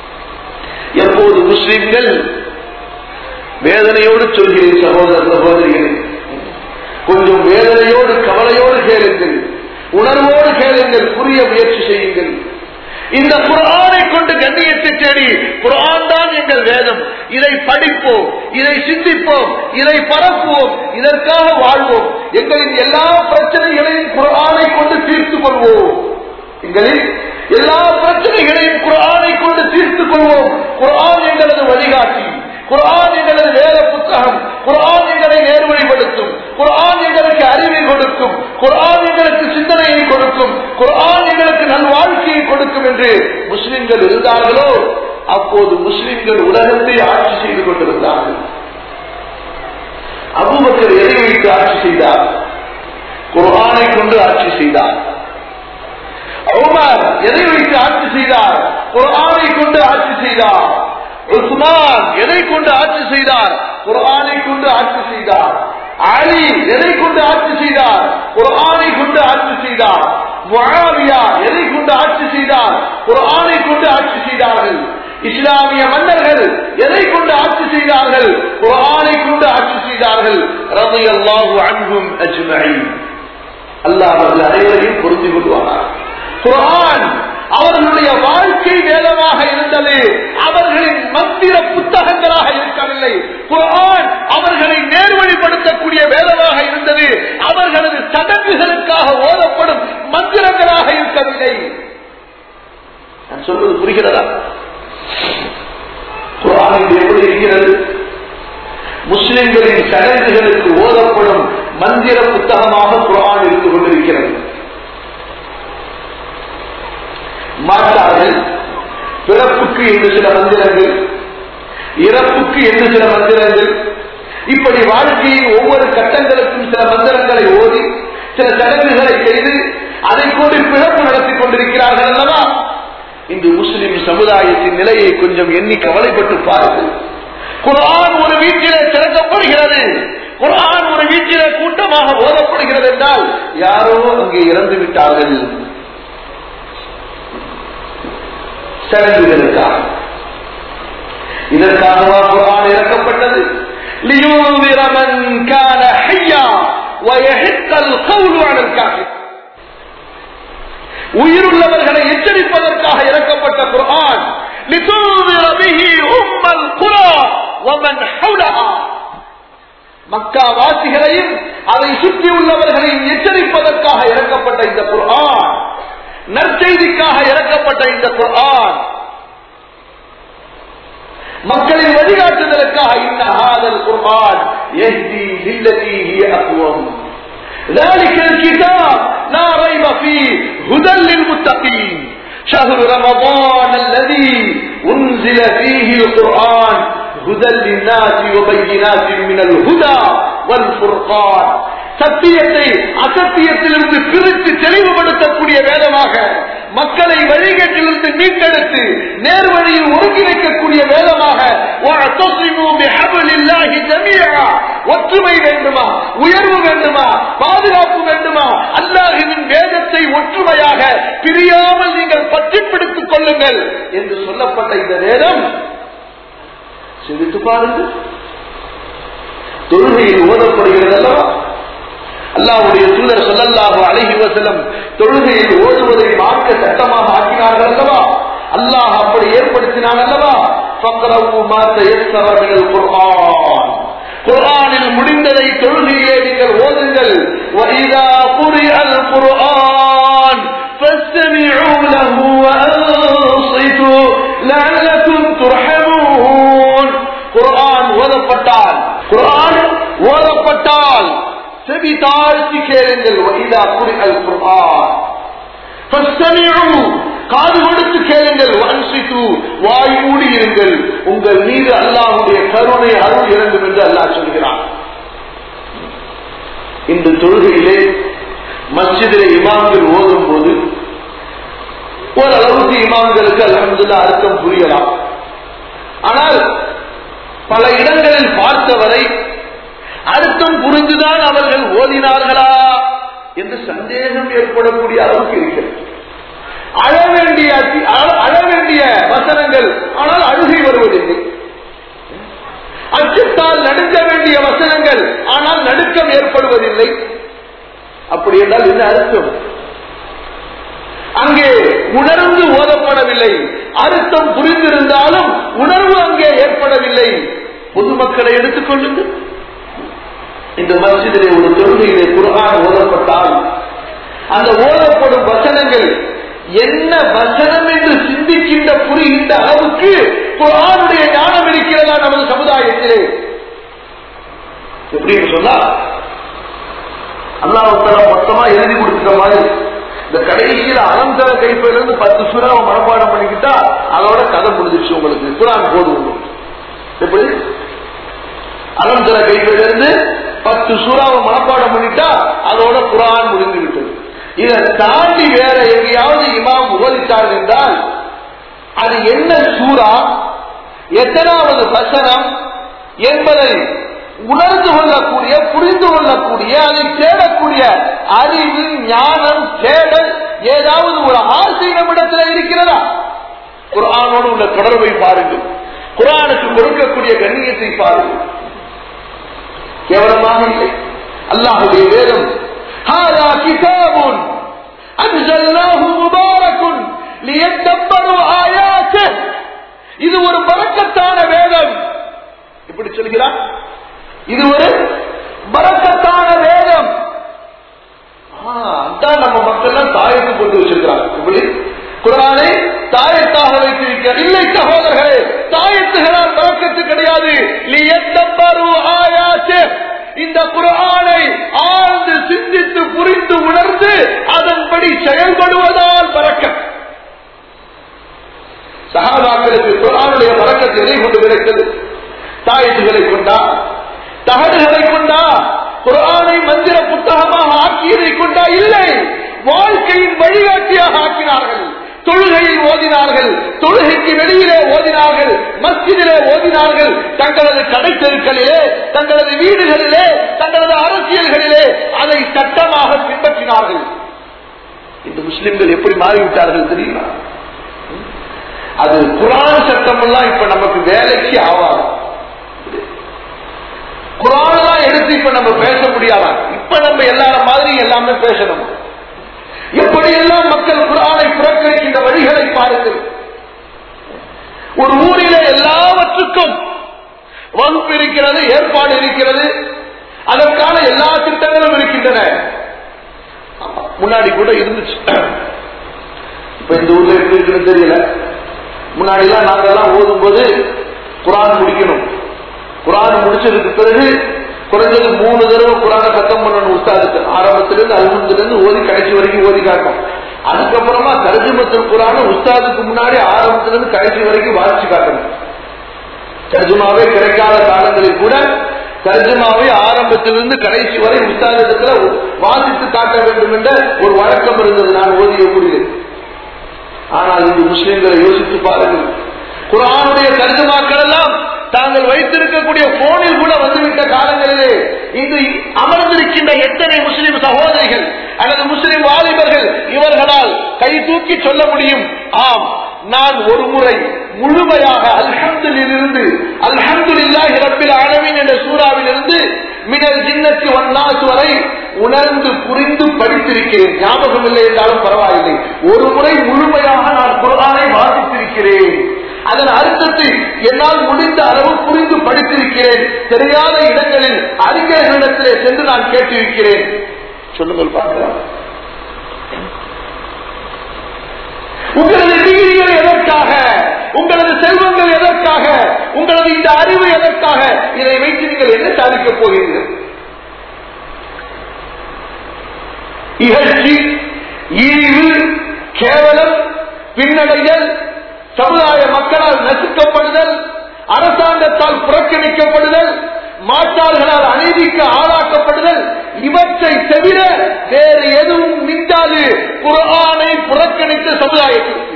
எப்போது முஸ்லிம்கள் வேதனையோடு சொல்கிறேன் சகோதர சகோதரிகளே கொஞ்சம் வேதனையோடு கவலையோடு கேளுங்கள் உணர்வோடு கேளுங்கள் புரிய முயற்சி செய்யுங்கள் இந்த குரானை கொண்டு கண்ணியத்தை தேடி குரான் தான் எங்கள் வேதம் இதை படிப்போம் இதை சிந்திப்போம் இதை பரப்புவோம் இதற்காக வாழ்வோம் எங்களின் எல்லா பிரச்சனைகளையும் குரானை கொண்டு தீர்த்துக் கொள்வோம் எங்களில் எல்லா பிரச்சனைகளையும் குரானை கொண்டு தீர்த்துக் கொள்வோம் குரான் எங்களது வழிகாட்டி குரான் எங்களது வேத புத்தகம் குரான் எங்களை நேர்வழிப்படுத்தும் குரான் எங்களுக்கு அறிவை கொடுக்கும் குரான் எங்களுக்கு சிந்தனையை கொடுக்கும் குரான் எங்களுக்கு நல் வாழ்க்கையை கொடுக்கும் என்று முஸ்லிம்கள் இருந்தார்களோ அப்போது முஸ்லிம்கள் உலகத்தை ஆட்சி செய்து கொண்டிருந்தார்கள் அபுபக்கர் எதை வைத்து ஆட்சி செய்தார் குரானை கொண்டு ஆட்சி செய்தார் உமர் எதை வைத்து ஆட்சி செய்தார் குரானை கொண்டு ஆட்சி செய்தார் உஸ்மான் எதை கொண்டு ஆட்சி செய்தார் குரானை கொண்டு ஆட்சி செய்தார் அலி எதை கொண்டு ஆட்சி செய்தார் குரானை கொண்டு ஆட்சி செய்தார் முஆவியா எதை கொண்டு ஆட்சி செய்தார் குரானை கொண்டு ஆட்சி செய்தார்கள் இஸ்லாமிய மன்னர்கள் எதை கொண்டு ஆட்சி செய்தார்கள் குரானை கொண்டு ஆட்சி செய்தார்கள் ரலியல்லாஹு அன்ஹும் அஜ்மஈன் அல்லாஹ் அவர்கள் அனைவரையும் புரிந்து கொள்வார்கள் குரான் அவர்களுடைய வாழ்க்கை வேதமாக இருந்தது அவர்களின் மந்திர புத்தகங்களாக இருக்கவில்லை குரான் அவர்களை நேர்வழிப்படுத்தக்கூடிய வேதமாக இருந்தது அவர்களது சடங்குகளுக்காக ஓதப்படும் மந்திரங்களாக இருக்கவில்லை நான் சொல்வது புரிகிறதா குரான் இது எப்படி இருக்கிறது முஸ்லிம்களின் சடங்குகளுக்கு ஓதப்படும் மந்திர புத்தகமாக குரான் இருந்து கொண்டிருக்கிறது மாட்டார்கள் பிறப்புக்கு என்று சில மந்திரங்கள் இறப்புக்கு என்று சில மந்திரங்கள் இப்படி வாழ்க்கையின் ஒவ்வொரு கட்டங்களுக்கும் சில மந்திரங்களை ஓதி சில சடங்குகளை செய்து அதை கொண்டு பிறப்பு நடத்தி கொண்டிருக்கிறார்கள் அல்லவா இன்று முஸ்லிம் சமுதாயத்தின் நிலையை கொஞ்சம் எண்ணி கவலைப்பட்டு பாருங்கள் குரான் ஒரு வீட்டிலே திறக்கப்படுகிறது குரான் ஒரு வீட்டிலே கூட்டமாக ஓதப்படுகிறது என்றால் யாரோ அங்கே இறந்து விட்டார்கள் சடங்குகளுக்காக இதற்காகவா குரான் இறக்கப்பட்டது لينذر من كان حيا ويحق القول على الكافر உயிருள்ளவர்களை எச்சரிப்பதற்காக இறக்கப்பட்ட குர்ஆன் لتنذر به أم القرى ومن حولها மக்கா வாசிகளையும் அதை சுற்றி உள்ளவர்களையும் எச்சரிப்பதற்காக இறக்கப்பட்ட இந்த குர்ஆன் நற்செய்திக்காக இறக்கப்பட்ட இந்த குர்ஆன் மக்களின் வழிகாட்டுதலுக்காக இந்த ஹாதல் குர்ஆன் يهدي للتي هي أقوم ذلك الكتاب لا ريب فيه هدى للمتقين شهر رمضان الذي أنزل فيه القرآن هدى للناس وبينات من الهدى والفرقان சத்தியத்தை அசத்தியத்திலிருந்து பிரித்து தெளிவுபடுத்தக்கூடிய வேதமாக மக்களை வழிகட்டிலிருந்து மீட்டெடுத்து நேர்வழியில் ஒருங்கிணைக்கக்கூடிய வேதமாக ஒற்றுமை வேண்டுமா உயர்வு வேண்டுமா பாதுகாப்பு வேண்டுமா அல்லாஹுவின் வேதத்தை ஒற்றுமையாக பிரியாமல் நீங்கள் பற்றி பிடித்துக் கொள்ளுங்கள் என்று சொல்லப்பட்ட இந்த வேதம் சிந்தித்து பாருங்கள் தொழுகையில் ஓதப்படுகிறது அல்லவா அல்லாவுடைய தூதர் சொல்லல்லாஹு அழகி வசலம் தொழுகையில் ஓதுவதை மார்க்க சட்டமாக ஆக்கினார்கள் அல்லவா அல்லாஹ் அப்படி ஏற்படுத்தினான் அல்லவா ஃபக்ரவு மா தயஸ்ஸர மினல் குர்ஆன் குர்ஆனில் முடிந்ததை தொழுகையிலே நீங்கள் ஓதுங்கள் وَإِذَا قُرِئَ الْقُرْآنُ فَاسْتَمِعُوا لَهُ وَأَنصِتُوا لَعَلَّكُمْ تُرْحَمُونَ குர்ஆன் ஓதப்பட்டால் குர்ஆன் ஓதப்பட்டால் செவி தாழ்த்தி கேளுங்கள் وَإِذَا قُرِئَ الْقُرْآنُ فَاسْتَمِعُوا காது கொடுத்து கேளுங்கள் வன்சித்து வாய் மூடி இருங்கள் உங்கள் மீது அல்லாஹுடைய கருணை அருள் இறங்கும் என்று அல்லாஹ் சொல்கிறான் இந்த தொழுகையிலே மஸ்ஜிதிலே இமாம்கள் ஓதும் போது ஓரளவுக்கு இமாம்களுக்கு அலமதுல்லா அர்த்தம் புரியலாம் ஆனால் பல இடங்களில் பார்த்தவரை அர்த்தம் புரிந்துதான் அவர்கள் ஓதினார்களா என்று சந்தேகம் ஏற்படக்கூடிய அளவுக்கு இருக்கிறது அழ வேண்டிய அழ வேண்டிய வசனங்கள் ஆனால் அழுகை வருவதில்லை அச்சத்தால் நடுங்க வேண்டிய வசனங்கள் ஆனால் நடுக்கம் ஏற்படுவதில்லை அப்படி என்றால் என்ன அர்த்தம் அங்கே உணர்ந்து ஓதப்படவில்லை அர்த்தம் புரிந்திருந்தாலும் உணர்வு அங்கே ஏற்படவில்லை பொதுமக்களை எடுத்துக் கொள்ளுங்கள் இந்த மசிதிலே ஒரு தொழுகையிலே குரான் ஓதப்பட்டால் அந்த ஓதப்படும் வசனங்கள் என்ன வசனம் என்று சிந்திக்கின்ற புரிகின்ற அளவுக்கு குரானுடைய ஞானம் இருக்கிறதா நமது சமுதாயத்திலே எப்படின்னு சொன்னா அல்லாஹால மொத்தமா எழுதி கொடுத்துட்ட மாதிரி இந்த கடைசியில அலந்தர கைப்பிலிருந்து பத்து சுறாவை மனப்பாடம் பண்ணிக்கிட்டா அதோட கதை முடிஞ்சிச்சு உங்களுக்கு குரான் போடுவோம் எப்படி அலந்தர கைப்பிலிருந்து பத்து சூறாவை மனப்பாடம் பண்ணிட்டா அதோட குரான் முடிந்து விட்டது இதை தாண்டி வேற எங்கேயாவது இமாம் ஓதித்தார் என்றால் அது என்ன சூறா எத்தனாவது வசனம் என்பதை உணர்ந்து கொள்ளக்கூடிய புரிந்து கொள்ளக்கூடிய அதை தேடக்கூடிய அறிவு ஞானம் தேடல் ஏதாவது ஒரு ஆசை நம்மிடத்தில் இருக்கிறதா குரானோடு உள்ள தொடர்பை பாருங்கள் குரானுக்கு கொடுக்கக்கூடிய கண்ணியத்தை பாருங்கள் கேவலமாக இல்லை அல்லாஹுடைய வேதம் هذا كتاب أنزلناه مبارك ليتدبروا آياته இது ஒரு பறக்கத்தான வேதம் இப்படி சொல்கிறார் இது ஒரு பறக்கத்தான வேதம் அதான் நம்ம மக்கள் தாயத்து கொண்டு வச்சிருக்கிறாங்க இப்படி குரானை தாயத்தாக வைத்திருக்க இல்லை சகோதரர்களே தாயத்துகளால் பறக்கத்து கிடையாது ஆயாச்சு இந்த குரானை ஆழ்ந்து சிந்தித்து புரிந்து உணர்ந்து அதன்படி செயல்படுவதால் பறக்க சகாபாக்களுக்கு குரானுடைய பறக்கத்தை எதை கொண்டு கிடைத்தது தாயத்துகளை கொண்டா தகடுகளை கொண்டா குரானை மந்திர புத்தகமாக ஆக்கியதை கொண்டா இல்லை வாழ்க்கையின் வழிகாட்டியாக ஆக்கினார்கள் தொழுகையில் ஓதினார்கள் தொழுகைக்கு வெளியிலே ஓதினார்கள் மஸ்ஜிதிலே ஓதினார்கள் தங்களது கடை தெருக்களிலே தங்களது வீடுகளிலே தங்களது அரசியல்களிலே அதை சட்டமாக பின்பற்றினார்கள் இந்த முஸ்லிம்கள் எப்படி மாறிவிட்டார்கள் தெரியுமா அது குரான் சட்டம் எல்லாம் இப்ப நமக்கு வேலைக்கு ஆவாது குரான் தான் எடுத்து இப்ப நம்ம பேச முடியாதா இப்ப நம்ம எல்லாரும் மாதிரி எல்லாமே பேசணும் எப்படியெல்லாம் மக்கள் குரானை புறக்கணிக்கின்ற வழிகளை பாருங்கள் ஒரு ஊரிலே எல்லாவற்றுக்கும் வகுப்பு இருக்கிறது ஏற்பாடு இருக்கிறது அதற்கான எல்லா திட்டங்களும் இருக்கின்றன முன்னாடி கூட இருந்துச்சு இப்ப இந்த ஊர்ல எப்படி இருக்குன்னு தெரியல முன்னாடி எல்லாம் நாங்கெல்லாம் ஓதும் போது குரான் முடிக்கணும் குரான் முடிச்சதுக்கு பிறகு குறைஞ்சது மூணு தடவை குரான சத்தம் பண்ணணும் உஸ்தாதுக்கு ஆரம்பத்திலிருந்து அல்மத்திலிருந்து ஓதி கடைசி வரைக்கும் ஓதி காட்டும் அதுக்கப்புறமா தர்ஜுமத்தில் குரான உஸ்தாதுக்கு முன்னாடி ஆரம்பத்திலிருந்து கடைசி வரைக்கும் வாசிச்சு காட்டணும் தர்ஜுமாவே கிடைக்காத காலங்களில் கூட தர்ஜுமாவை ஆரம்பத்திலிருந்து கடைசி வரை உஸ்தாதத்துல வாசித்து காட்ட வேண்டும் என்ற ஒரு வழக்கம் இருந்தது நான் ஓதியக்கூடியது ஆனால் இந்த முஸ்லிம்களை யோசித்து பாருங்கள் குரானுடைய தர்ஜுமாக்கள் எல்லாம் தாங்கள் வைத்திருக்கக்கூடிய போனில் கூட வந்துவிட்ட காலங்களிலே இங்கு அமர்ந்திருக்கின்ற எத்தனை முஸ்லிம் சகோதரிகள் அல்லது முஸ்லிம் வாலிபர்கள் இவர்களால் கை தூக்கி சொல்ல முடியும் ஆம் நான் ஒரு முறை முழுமையாக அல்ஹம்திலிருந்து அல்ஹம்துலில்லாஹி ரப்பில் ஆலமீன் என்ற சூறாவில் இருந்து மினல் ஜின்னத்தி வன்னாஸ் வரை உணர்ந்து புரிந்து படித்திருக்கிறேன் ஞாபகம் இல்லை என்றாலும் பரவாயில்லை ஒரு முறை முழுமையாக நான் குர்ஆனை வாசித்திருக்கிறேன் அதன் அர்த்தத்தை என்னால் முடிந்த அளவு புரிந்து படித்திருக்கிறேன் தெரியாத இடங்களில் அறிஞர்களிடத்திலே சென்று நான் கேட்டிருக்கிறேன் சொல்லுங்கள் பார்க்கலாம் உங்களது டிகிரிகள் எதற்காக உங்களது செல்வங்கள் எதற்காக உங்களது இந்த அறிவு எதற்காக இதை வைத்து நீங்கள் என்ன சாதிக்கப் போகிறீர்கள் இகழ்ச்சி ஈவு கேவலம் பின்னடைதல் சமுதாய மக்களால் நசுக்கப்படுதல் அரசாங்கத்தால் புறக்கணிக்கப்படுதல் மாற்றார்களால் அநீதிக்கு ஆளாக்கப்படுதல் இவற்றை தவிர வேறு எதுவும் நின்றாது குரானை புறக்கணித்த சமுதாயத்திற்கு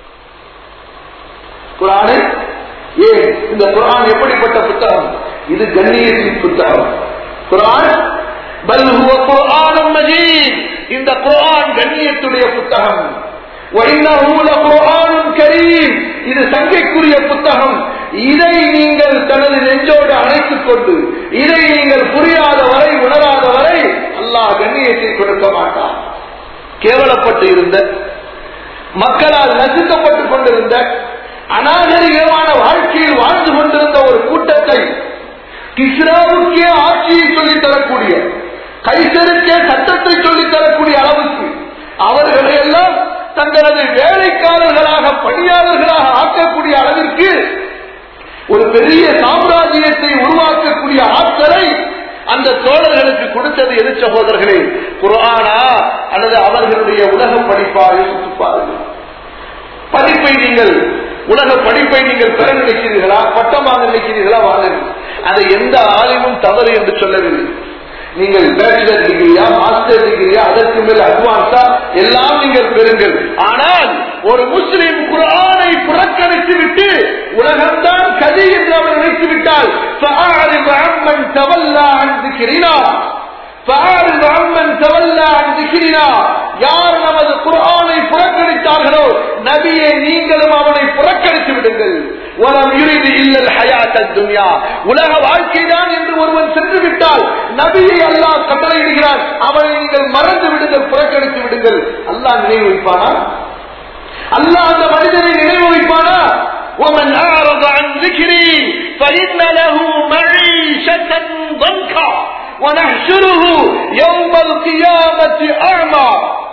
குரானை ஏன் இந்த குரான் எப்படிப்பட்ட புத்தகம் இது கண்ணியத்தின் புத்தகம் குரான் பல் ஹுவ குர்ஆனும் மஜீத் இந்த குர்ஆன் கண்ணியத்துடைய புத்தகம் وَإِنَّهُ لَقُرْآنٌ كَرِيمٌ இது சங்கைக்குரிய புத்தகம் இதை நீங்கள் தனது நெஞ்சோடு அணைத்துக் கொண்டு இதை நீங்கள் புரியாத வரை உணராத வரை அல்லாஹ் கண்ணியத்தை கொடுக்க மாட்டான் கேவலப்பட்டு இருந்த மக்களால் நசுக்கப்பட்டுக் கொண்டிருந்த அநாகரிகமான வாழ்க்கையில் வாழ்ந்து கொண்டிருந்த ஒரு கூட்டத்தை கிஸ்ராவுக்கே ஆட்சியை சொல்லித் தரக்கூடிய கைசருக்கே சட்டத்தை சொல்லித் தரக்கூடிய அளவுக்கு அவர்களை எல்லாம் தங்களது வேலைக்காரர்களாக பணியாளர்களாக ஆக்கக்கூடிய அளவிற்கு ஒரு பெரிய சாம்ராஜ்யத்தை உருவாக்கக்கூடிய ஆற்றலை அந்த தோழர்களுக்கு கொடுத்தது எது சகோதரர்களே குரானா அல்லது அவர்களுடைய உலக படிப்பா யோசித்து பாருங்கள் படிப்பை நீங்கள் உலக படிப்பை நீங்கள் பெற நினைக்கிறீர்களா பட்டமாக நினைக்கிறீர்களா வாங்குங்கள் அதை எந்த ஆலிமும் தவறு என்று சொல்லவில்லை நீங்கள் பேச்சுலர் டிகிரியா மாஸ்டர் டிகிரியா அதற்கு மேல் அட்வான்ஸா எல்லாம் நீங்கள் பெறுங்கள் ஆனால் ஒரு முஸ்லிம் குரானை புறக்கணித்து விட்டு உலகம்தான் கதி என்று அவர் நினைத்து விட்டால் فأعرض عمن تولى عن ذكرنا فأعرض عمن تولى عن ذكرنا யார் நமது குரானை புறக்கணித்தார்களோ நபியை நீங்களும் அவனை புறக்கணித்து விடுங்கள் வரம் யுரிது இல்லல் ஹயாத்தல் துன்யா உலக வாழ்க்கைதான் என்று ஒருவன் சென்று விட்டால் நபியை அல்லாஹ் கட்டளையிடுகிறான் அவனை நீங்கள் மறந்து விடுங்கள் புறக்கணித்து விடுங்கள் அல்லாஹ் நினைவு வைப்பானா அல்லாஹ் அந்த மனிதனை நினைவு வைப்பானா ومن أعرض عن ذكري فإن له معيشة ضنكا ونحشره يوم القيامة أعمى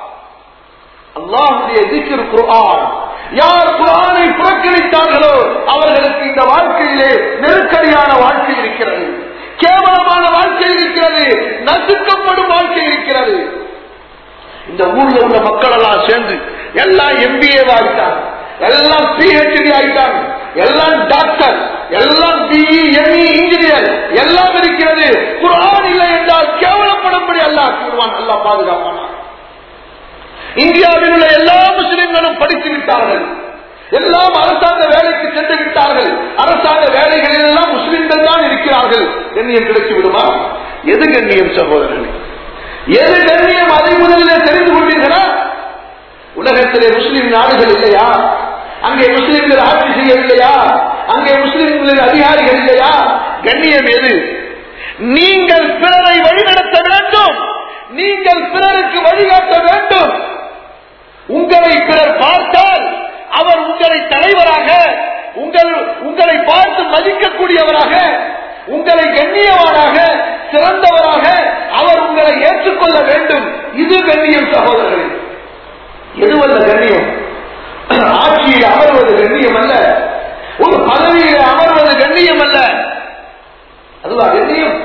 அல்லாஹுடைய திக்ர் குர்ஆன் யார் குர்ஆனை புறக்கணித்தார்களோ அவர்களுக்கு இந்த வாழ்க்கையிலே நெருக்கடியான வாழ்க்கை இருக்கிறது கேவலமான வாழ்க்கை இருக்கிறது நசுக்கப்படும் வாழ்க்கை இருக்கிறது இந்த ஊர்ல உள்ள மக்கள் எல்லாம் சேர்ந்து எல்லாம் எம்பிஏ ஆயிட்டாங்க எல்லாம் பிஹெச்டி ஆயிட்டாங்க எல்லாம் டாக்டர் எல்லாம் பிஇ எம்இ இன்ஜினியர் எல்லாம் இருக்கிறது குர்ஆன் இல்லை என்றால் கேவலப்படும்படி அல்லாஹ் கூறுவான் அல்லாஹ் பாதுகாப்பானா இந்தியாவில் உள்ள எல்லா முஸ்லிம்களும் படித்து விட்டார்கள் எல்லாம் அரசாங்க வேலைக்கு சென்று விட்டார்கள் அரசாங்க வேலைகளில் எல்லாம் முஸ்லிம்கள் தான் இருக்கிறார்கள் கண்ணியம் கிடைத்து விடுமா எது கண்ணியம் சகோதரர்களே எது கண்ணியம் அதை முதலிலே தெரிந்து கொண்டீர்களா உலகத்திலே முஸ்லிம் நாடுகள் இல்லையா அங்கே முஸ்லிம்கள் ஆட்சி செய்யவில்லையா அங்கே முஸ்லிம்களின் அதிகாரிகள் இல்லையா கண்ணியம் எது நீங்கள் பிறரை வழிநடத்த வேண்டும் நீங்கள் பிறருக்கு வழிகாட்ட வேண்டும் உங்களை பிறர் பார்த்தால் அவர் உங்களை தலைவராக உங்கள் உங்களை பார்த்து மதிக்கக்கூடியவராக உங்களை கண்ணியவானாக சிறந்தவராக அவர் உங்களை ஏற்றுக்கொள்ள வேண்டும் இது கண்ணியம் சகோதரர்களே எதுவல்ல கண்ணியம் ஆட்சியில் அமர்வது கண்ணியம் அல்ல ஒரு பதவியில் அமர்வது கண்ணியம் அல்ல அதுவா கண்ணியம்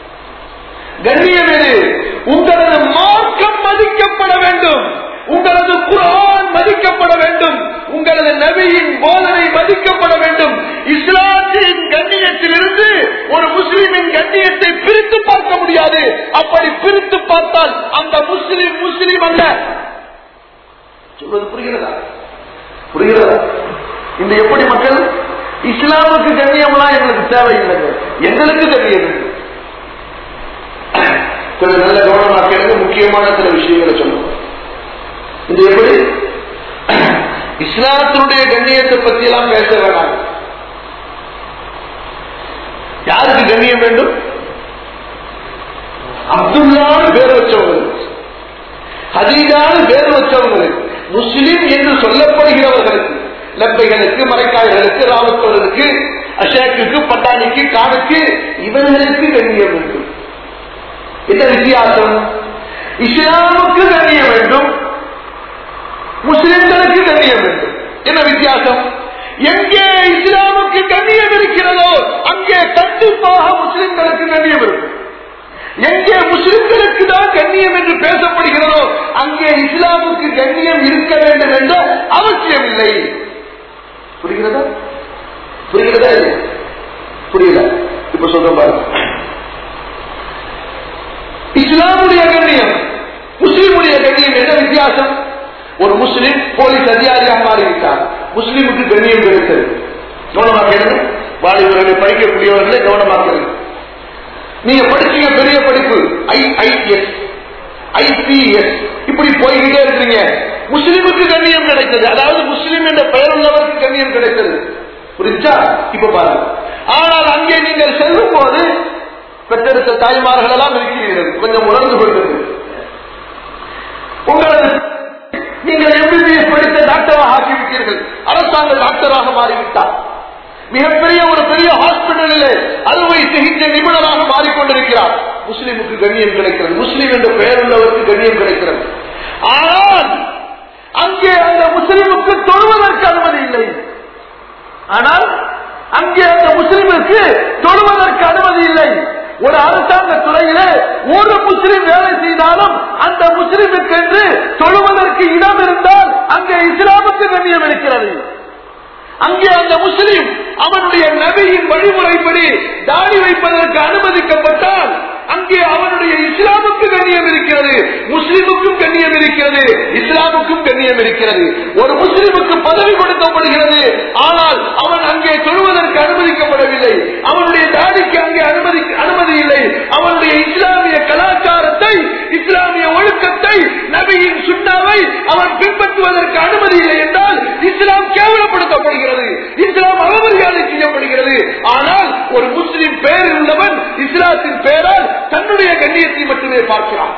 கண்ணியம் எது உங்களது மார்க்கம் மதிக்கப்பட வேண்டும் உங்களது குரான் மதிக்கப்பட வேண்டும் உங்களது நபியின் போதனை மதிக்கப்பட வேண்டும் இஸ்லாத்தின் கண்ணியத்திலிருந்து ஒரு முஸ்லிமின் கண்ணியத்தை பிரித்து பார்க்க முடியாது அப்படி பிரித்து பார்த்தால் அந்த முஸ்லிம் முஸ்லிம் அல்ல சொல்வது புரிகிறதா புரிகிறதா இந்த எப்படி மக்கள் இஸ்லாமுக்கு கண்ணியம்லாம் எங்களுக்கு தேவையில்லைங்க எங்களுக்கு கண்ணியம் வேண்டும் கொஞ்சம் நல்ல கவனமாக கேட்க முக்கியமான சில விஷயங்களை சொல்லுவோம் இது எப்படி இஸ்லாத்தினுடைய கண்ணியத்தை பத்தி எல்லாம் பேச வேணாம் யாருக்கு கண்ணியம் வேண்டும் அப்துல்லான்னு பேர் வச்சவங்களுக்கு ஹதீஜான்னு பேர் வச்சவங்களுக்கு முஸ்லிம் என்று சொல்லப்படுகிறவர்களுக்கு லப்பைகளுக்கு மரைக்காய்களுக்கு ராமத்தோர்களுக்கு அஷேக்குக்கு பட்டாணிக்கு கானுக்கு இவர்களுக்கு கண்ணியம் வேண்டும் என்ன வித்தியாசம் இஸ்லாமுக்கு கண்ணியம் வேண்டும் முஸ்லிம்களுக்கு கண்ணியம் வேண்டும் என்ன வித்தியாசம் எங்கே இஸ்லாமுக்கு கண்ணியம் இருக்கிறதோ அங்கே கண்டிப்பாக முஸ்லிம்களுக்கு கண்ணியம் இருக்கும் எங்கே முஸ்லிம்களுக்கு தான் கண்ணியம் என்று பேசப்படுகிறதோ அங்கே இஸ்லாமுக்கு கண்ணியம் இருக்க வேண்டும் என்ற அவசியம் இல்லை புரிகிறதா புரிகிறதா இல்லையா? புரியல இப்ப சொல்ற பாருங்க இஸ்லாமுடைய கண்ணியம் முஸ்லிமுடைய கண்ணியம் என்ன வித்தியாசம் ஒரு முஸ்லிம் போலீஸ் அதிகாரியாக மாறிவிட்டார் முஸ்லிமுக்கு கண்ணியம் கிடைத்தது கவனமாக கேளுங்க வாலிபர்களை படிக்கக்கூடியவர்களை கவனமாக கேளுங்க நீங்க படிச்சீங்க பெரிய படிப்பு ஐஐஎஸ் ஐபிஎஸ் இப்படி போய்கிட்டே இருக்கிறீங்க முஸ்லிமுக்கு கண்ணியம் கிடைத்தது அதாவது முஸ்லிம் என்ற பெயர் உள்ளவருக்கு கண்ணியம் கிடைத்தது புரிஞ்சா இப்ப பாருங்க ஆனால் அங்கே நீங்கள் செல்லும் போது பெற்றெடுத்த தாய்மார்கள் எல்லாம் இருக்கிறீர்கள் கொஞ்சம் உணர்ந்து கொள்வது உங்களது நீங்கள் எம்பிபிஎஸ் படித்த டாக்டராக ஆக்கிவிட்டீர்கள் அரசாங்க டாக்டராக மாறிவிட்டார் மிகப்பெரிய ஒரு பெரிய ஹாஸ்பிட்டலில் அறுவை சிகிச்சை நிபுணராக மாறிக்கொண்டிருக்கிறார் முஸ்லிமுக்கு கண்ணியம் கிடைக்கிறது முஸ்லிம் என்ற பெயர் உள்ளவருக்கு கண்ணியம் கிடைக்கிறது ஆனால் அங்கே அந்த முஸ்லிமுக்கு தொழுவதற்கு அனுமதி இல்லை ஆனால் அங்கே அந்த முஸ்லிமுக்கு தொழுவதற்கு அனுமதி இல்லை ஒரு அரசாங்க துறையிலே ஒரு முஸ்லிம் வேலை செய்தாலும் அந்த முஸ்லிமுக்கு என்று தொழுவதற்கு இடம் இருந்தால் அங்கே இஸ்லாமுக்கு கண்ணியம் இருக்கிறது அங்கே அந்த முஸ்லிம் அவனுடைய நபியின் வழிமுறைப்படி தாடி வைப்பதற்கு அனுமதிக்கப்பட்டால் அங்கே அவனுடைய இஸ்லாமுக்கு கண்ணியம் இருக்கிறது முஸ்லிமுக்கும் கண்ணியம் இருக்கிறது இஸ்லாமுக்கும் கண்ணியம் இருக்கிறது ஒரு முஸ்லிமுக்கு பதவி கொடுக்கப்படுகிறது ஆனால் அவன் அங்கே தொழுவதற்கு அனுமதிக்கப்படவில்லை அவனுடைய தாடிக்கு அங்கே அனுமதி அனுமதி இல்லை அவனுடைய இஸ்லாமிய கலாச்சாரத்தை இஸ்லாமிய ஒழுக்கத்தை நபியின் சுண்ணாவை அவன் பின்பற்றுவதற்கு அனுமதி இல்லை என்றால் இஸ்லாம் கேவலப்படுத்தப்படுகிறது இஸ்லாம் அவமரியாதை செய்யப்படுகிறது ஆனால் ஒரு முஸ்லிம் பெயர் உள்ளவன் இஸ்லாத்தின் பெயரால் தன்னுடைய கண்ணியத்தை மட்டுமே பார்க்கிறான்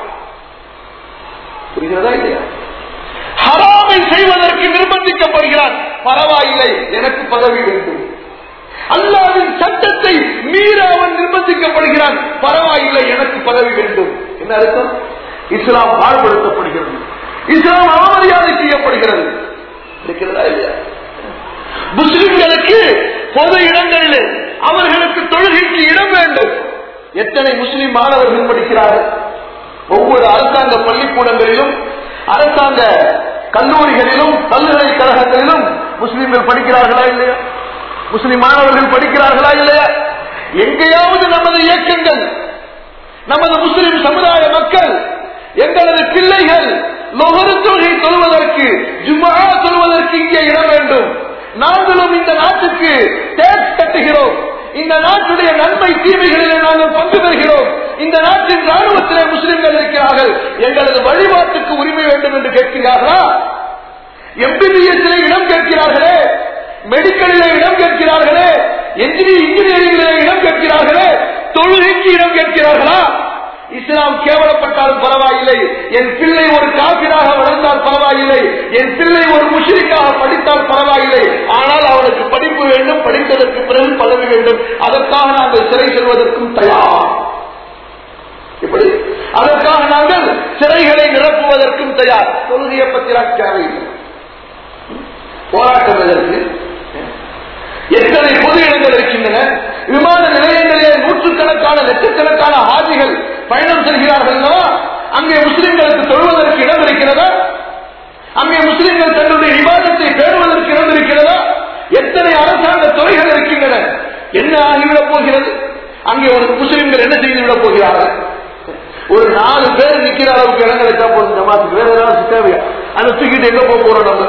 புரிகிறதா இல்லையா ஹராமை செய்வதற்கு நிர்பந்திக்கப்படுகிறான் பரவாயில்லை எனக்கு பதவி வேண்டும் அல்லாவின் சட்டத்தை மீற அவன் நிர்பந்திக்கப்படுகிறான் பரவாயில்லை எனக்கு பதவி வேண்டும் என்ன அர்த்தம் இஸ்லாம் பாழ்படுத்தப்படுகிறது இஸ்லாம் அவமரியாதை செய்யப்படுகிறது இருக்கிறதா இல்லையா முஸ்லிம்களுக்கு பொது இடங்களில் அவர்களுக்கு தொழுகைக்கு இடம் வேண்டும் எத்தனை முஸ்லிம் மாணவர்கள் படிக்கிறார்கள் ஒவ்வொரு அரசாங்க பள்ளிக்கூடங்களிலும் அரசாங்க கல்லூரிகளிலும் பல்கலைக்கழகங்களிலும் முஸ்லிம்கள் படிக்கிறார்களா இல்லையா முஸ்லிம் மாணவர்கள் படிக்கிறார்களா இல்லையா எங்கேயாவது நமது இயக்கங்கள் நமது முஸ்லிம் சமுதாய மக்கள் எங்களது பிள்ளைகள் லொகரு தொழுகை தொழுவதற்கு ஜும்மா தொழுவதற்கு இங்கே இடம் வேண்டும் நாங்களும் இந்த நாட்டுக்கு டேக்ஸ் கட்டுகிறோம் இந்த நாட்டுடைய நன்மை தீமைகளிலே நாங்கள் பங்கு பெறுகிறோம் இந்த நாட்டின் ராணுவத்திலே முஸ்லிம்கள் இருக்கிறார்கள் எங்களது வழிபாட்டுக்கு உரிமை வேண்டும் என்று கேட்கிறார்களா எம்பிபிஎஸ்ல இடம் கேட்கிறார்களே மெடிக்கலிலே இடம் கேட்கிறார்களே இன்ஜினியரிங்கிலே இடம் கேட்கிறார்களே தொழுகைக்கு இடம் கேட்கிறார்களா இஸ்லாம் கேவலப்பட்டாலும் பரவாயில்லை என் பிள்ளை ஒரு காபிராக வளர்ந்தால் பரவாயில்லை என் பிள்ளை ஒரு முஷிரிக்காக படித்தால் பரவாயில்லை ஆனால் அவனுக்கு படிப்பு வேண்டும் படித்ததற்கு பிறகு பதவி வேண்டும் அதற்காக நாங்கள் சிறை செல்வதற்கும் தயார் இப்படி அதற்காக நாங்கள் சிறைகளை நிரப்புவதற்கும் தயார் தொழுகையை பற்றி தேவையில்லை போராட்டம் எதற்கு எத்தனை பொது இடங்கள் இருக்கின்றன விமான நிலையங்களிலே நூற்றுக்கணக்கான லட்சக்கணக்கான ஆஜிகள் பயணம் செல்கிறார்கள் அங்கே முஸ்லிம்களுக்கு தொழுவதற்கு இடம் இருக்கிறதா அங்கே முஸ்லிம்கள் தன்னுடைய விவாதத்தை பேணுவதற்கு இடம் இருக்கிறதா எத்தனை அரசாங்க துறைகள் இருக்கின்றன என்ன ஆகிவிடப் போகிறது அங்கே ஒரு முஸ்லிம்கள் என்ன செய்துவிடப் போகிறார்கள் ஒரு நாலு பேர் நிக்கிற அளவுக்கு இடம் கிடைச்சா போதும் ஜமாத்துக்கு வேற ஏதாவது தேவையா அதை தூக்கிட்டு எங்க போக போறோம் நம்ம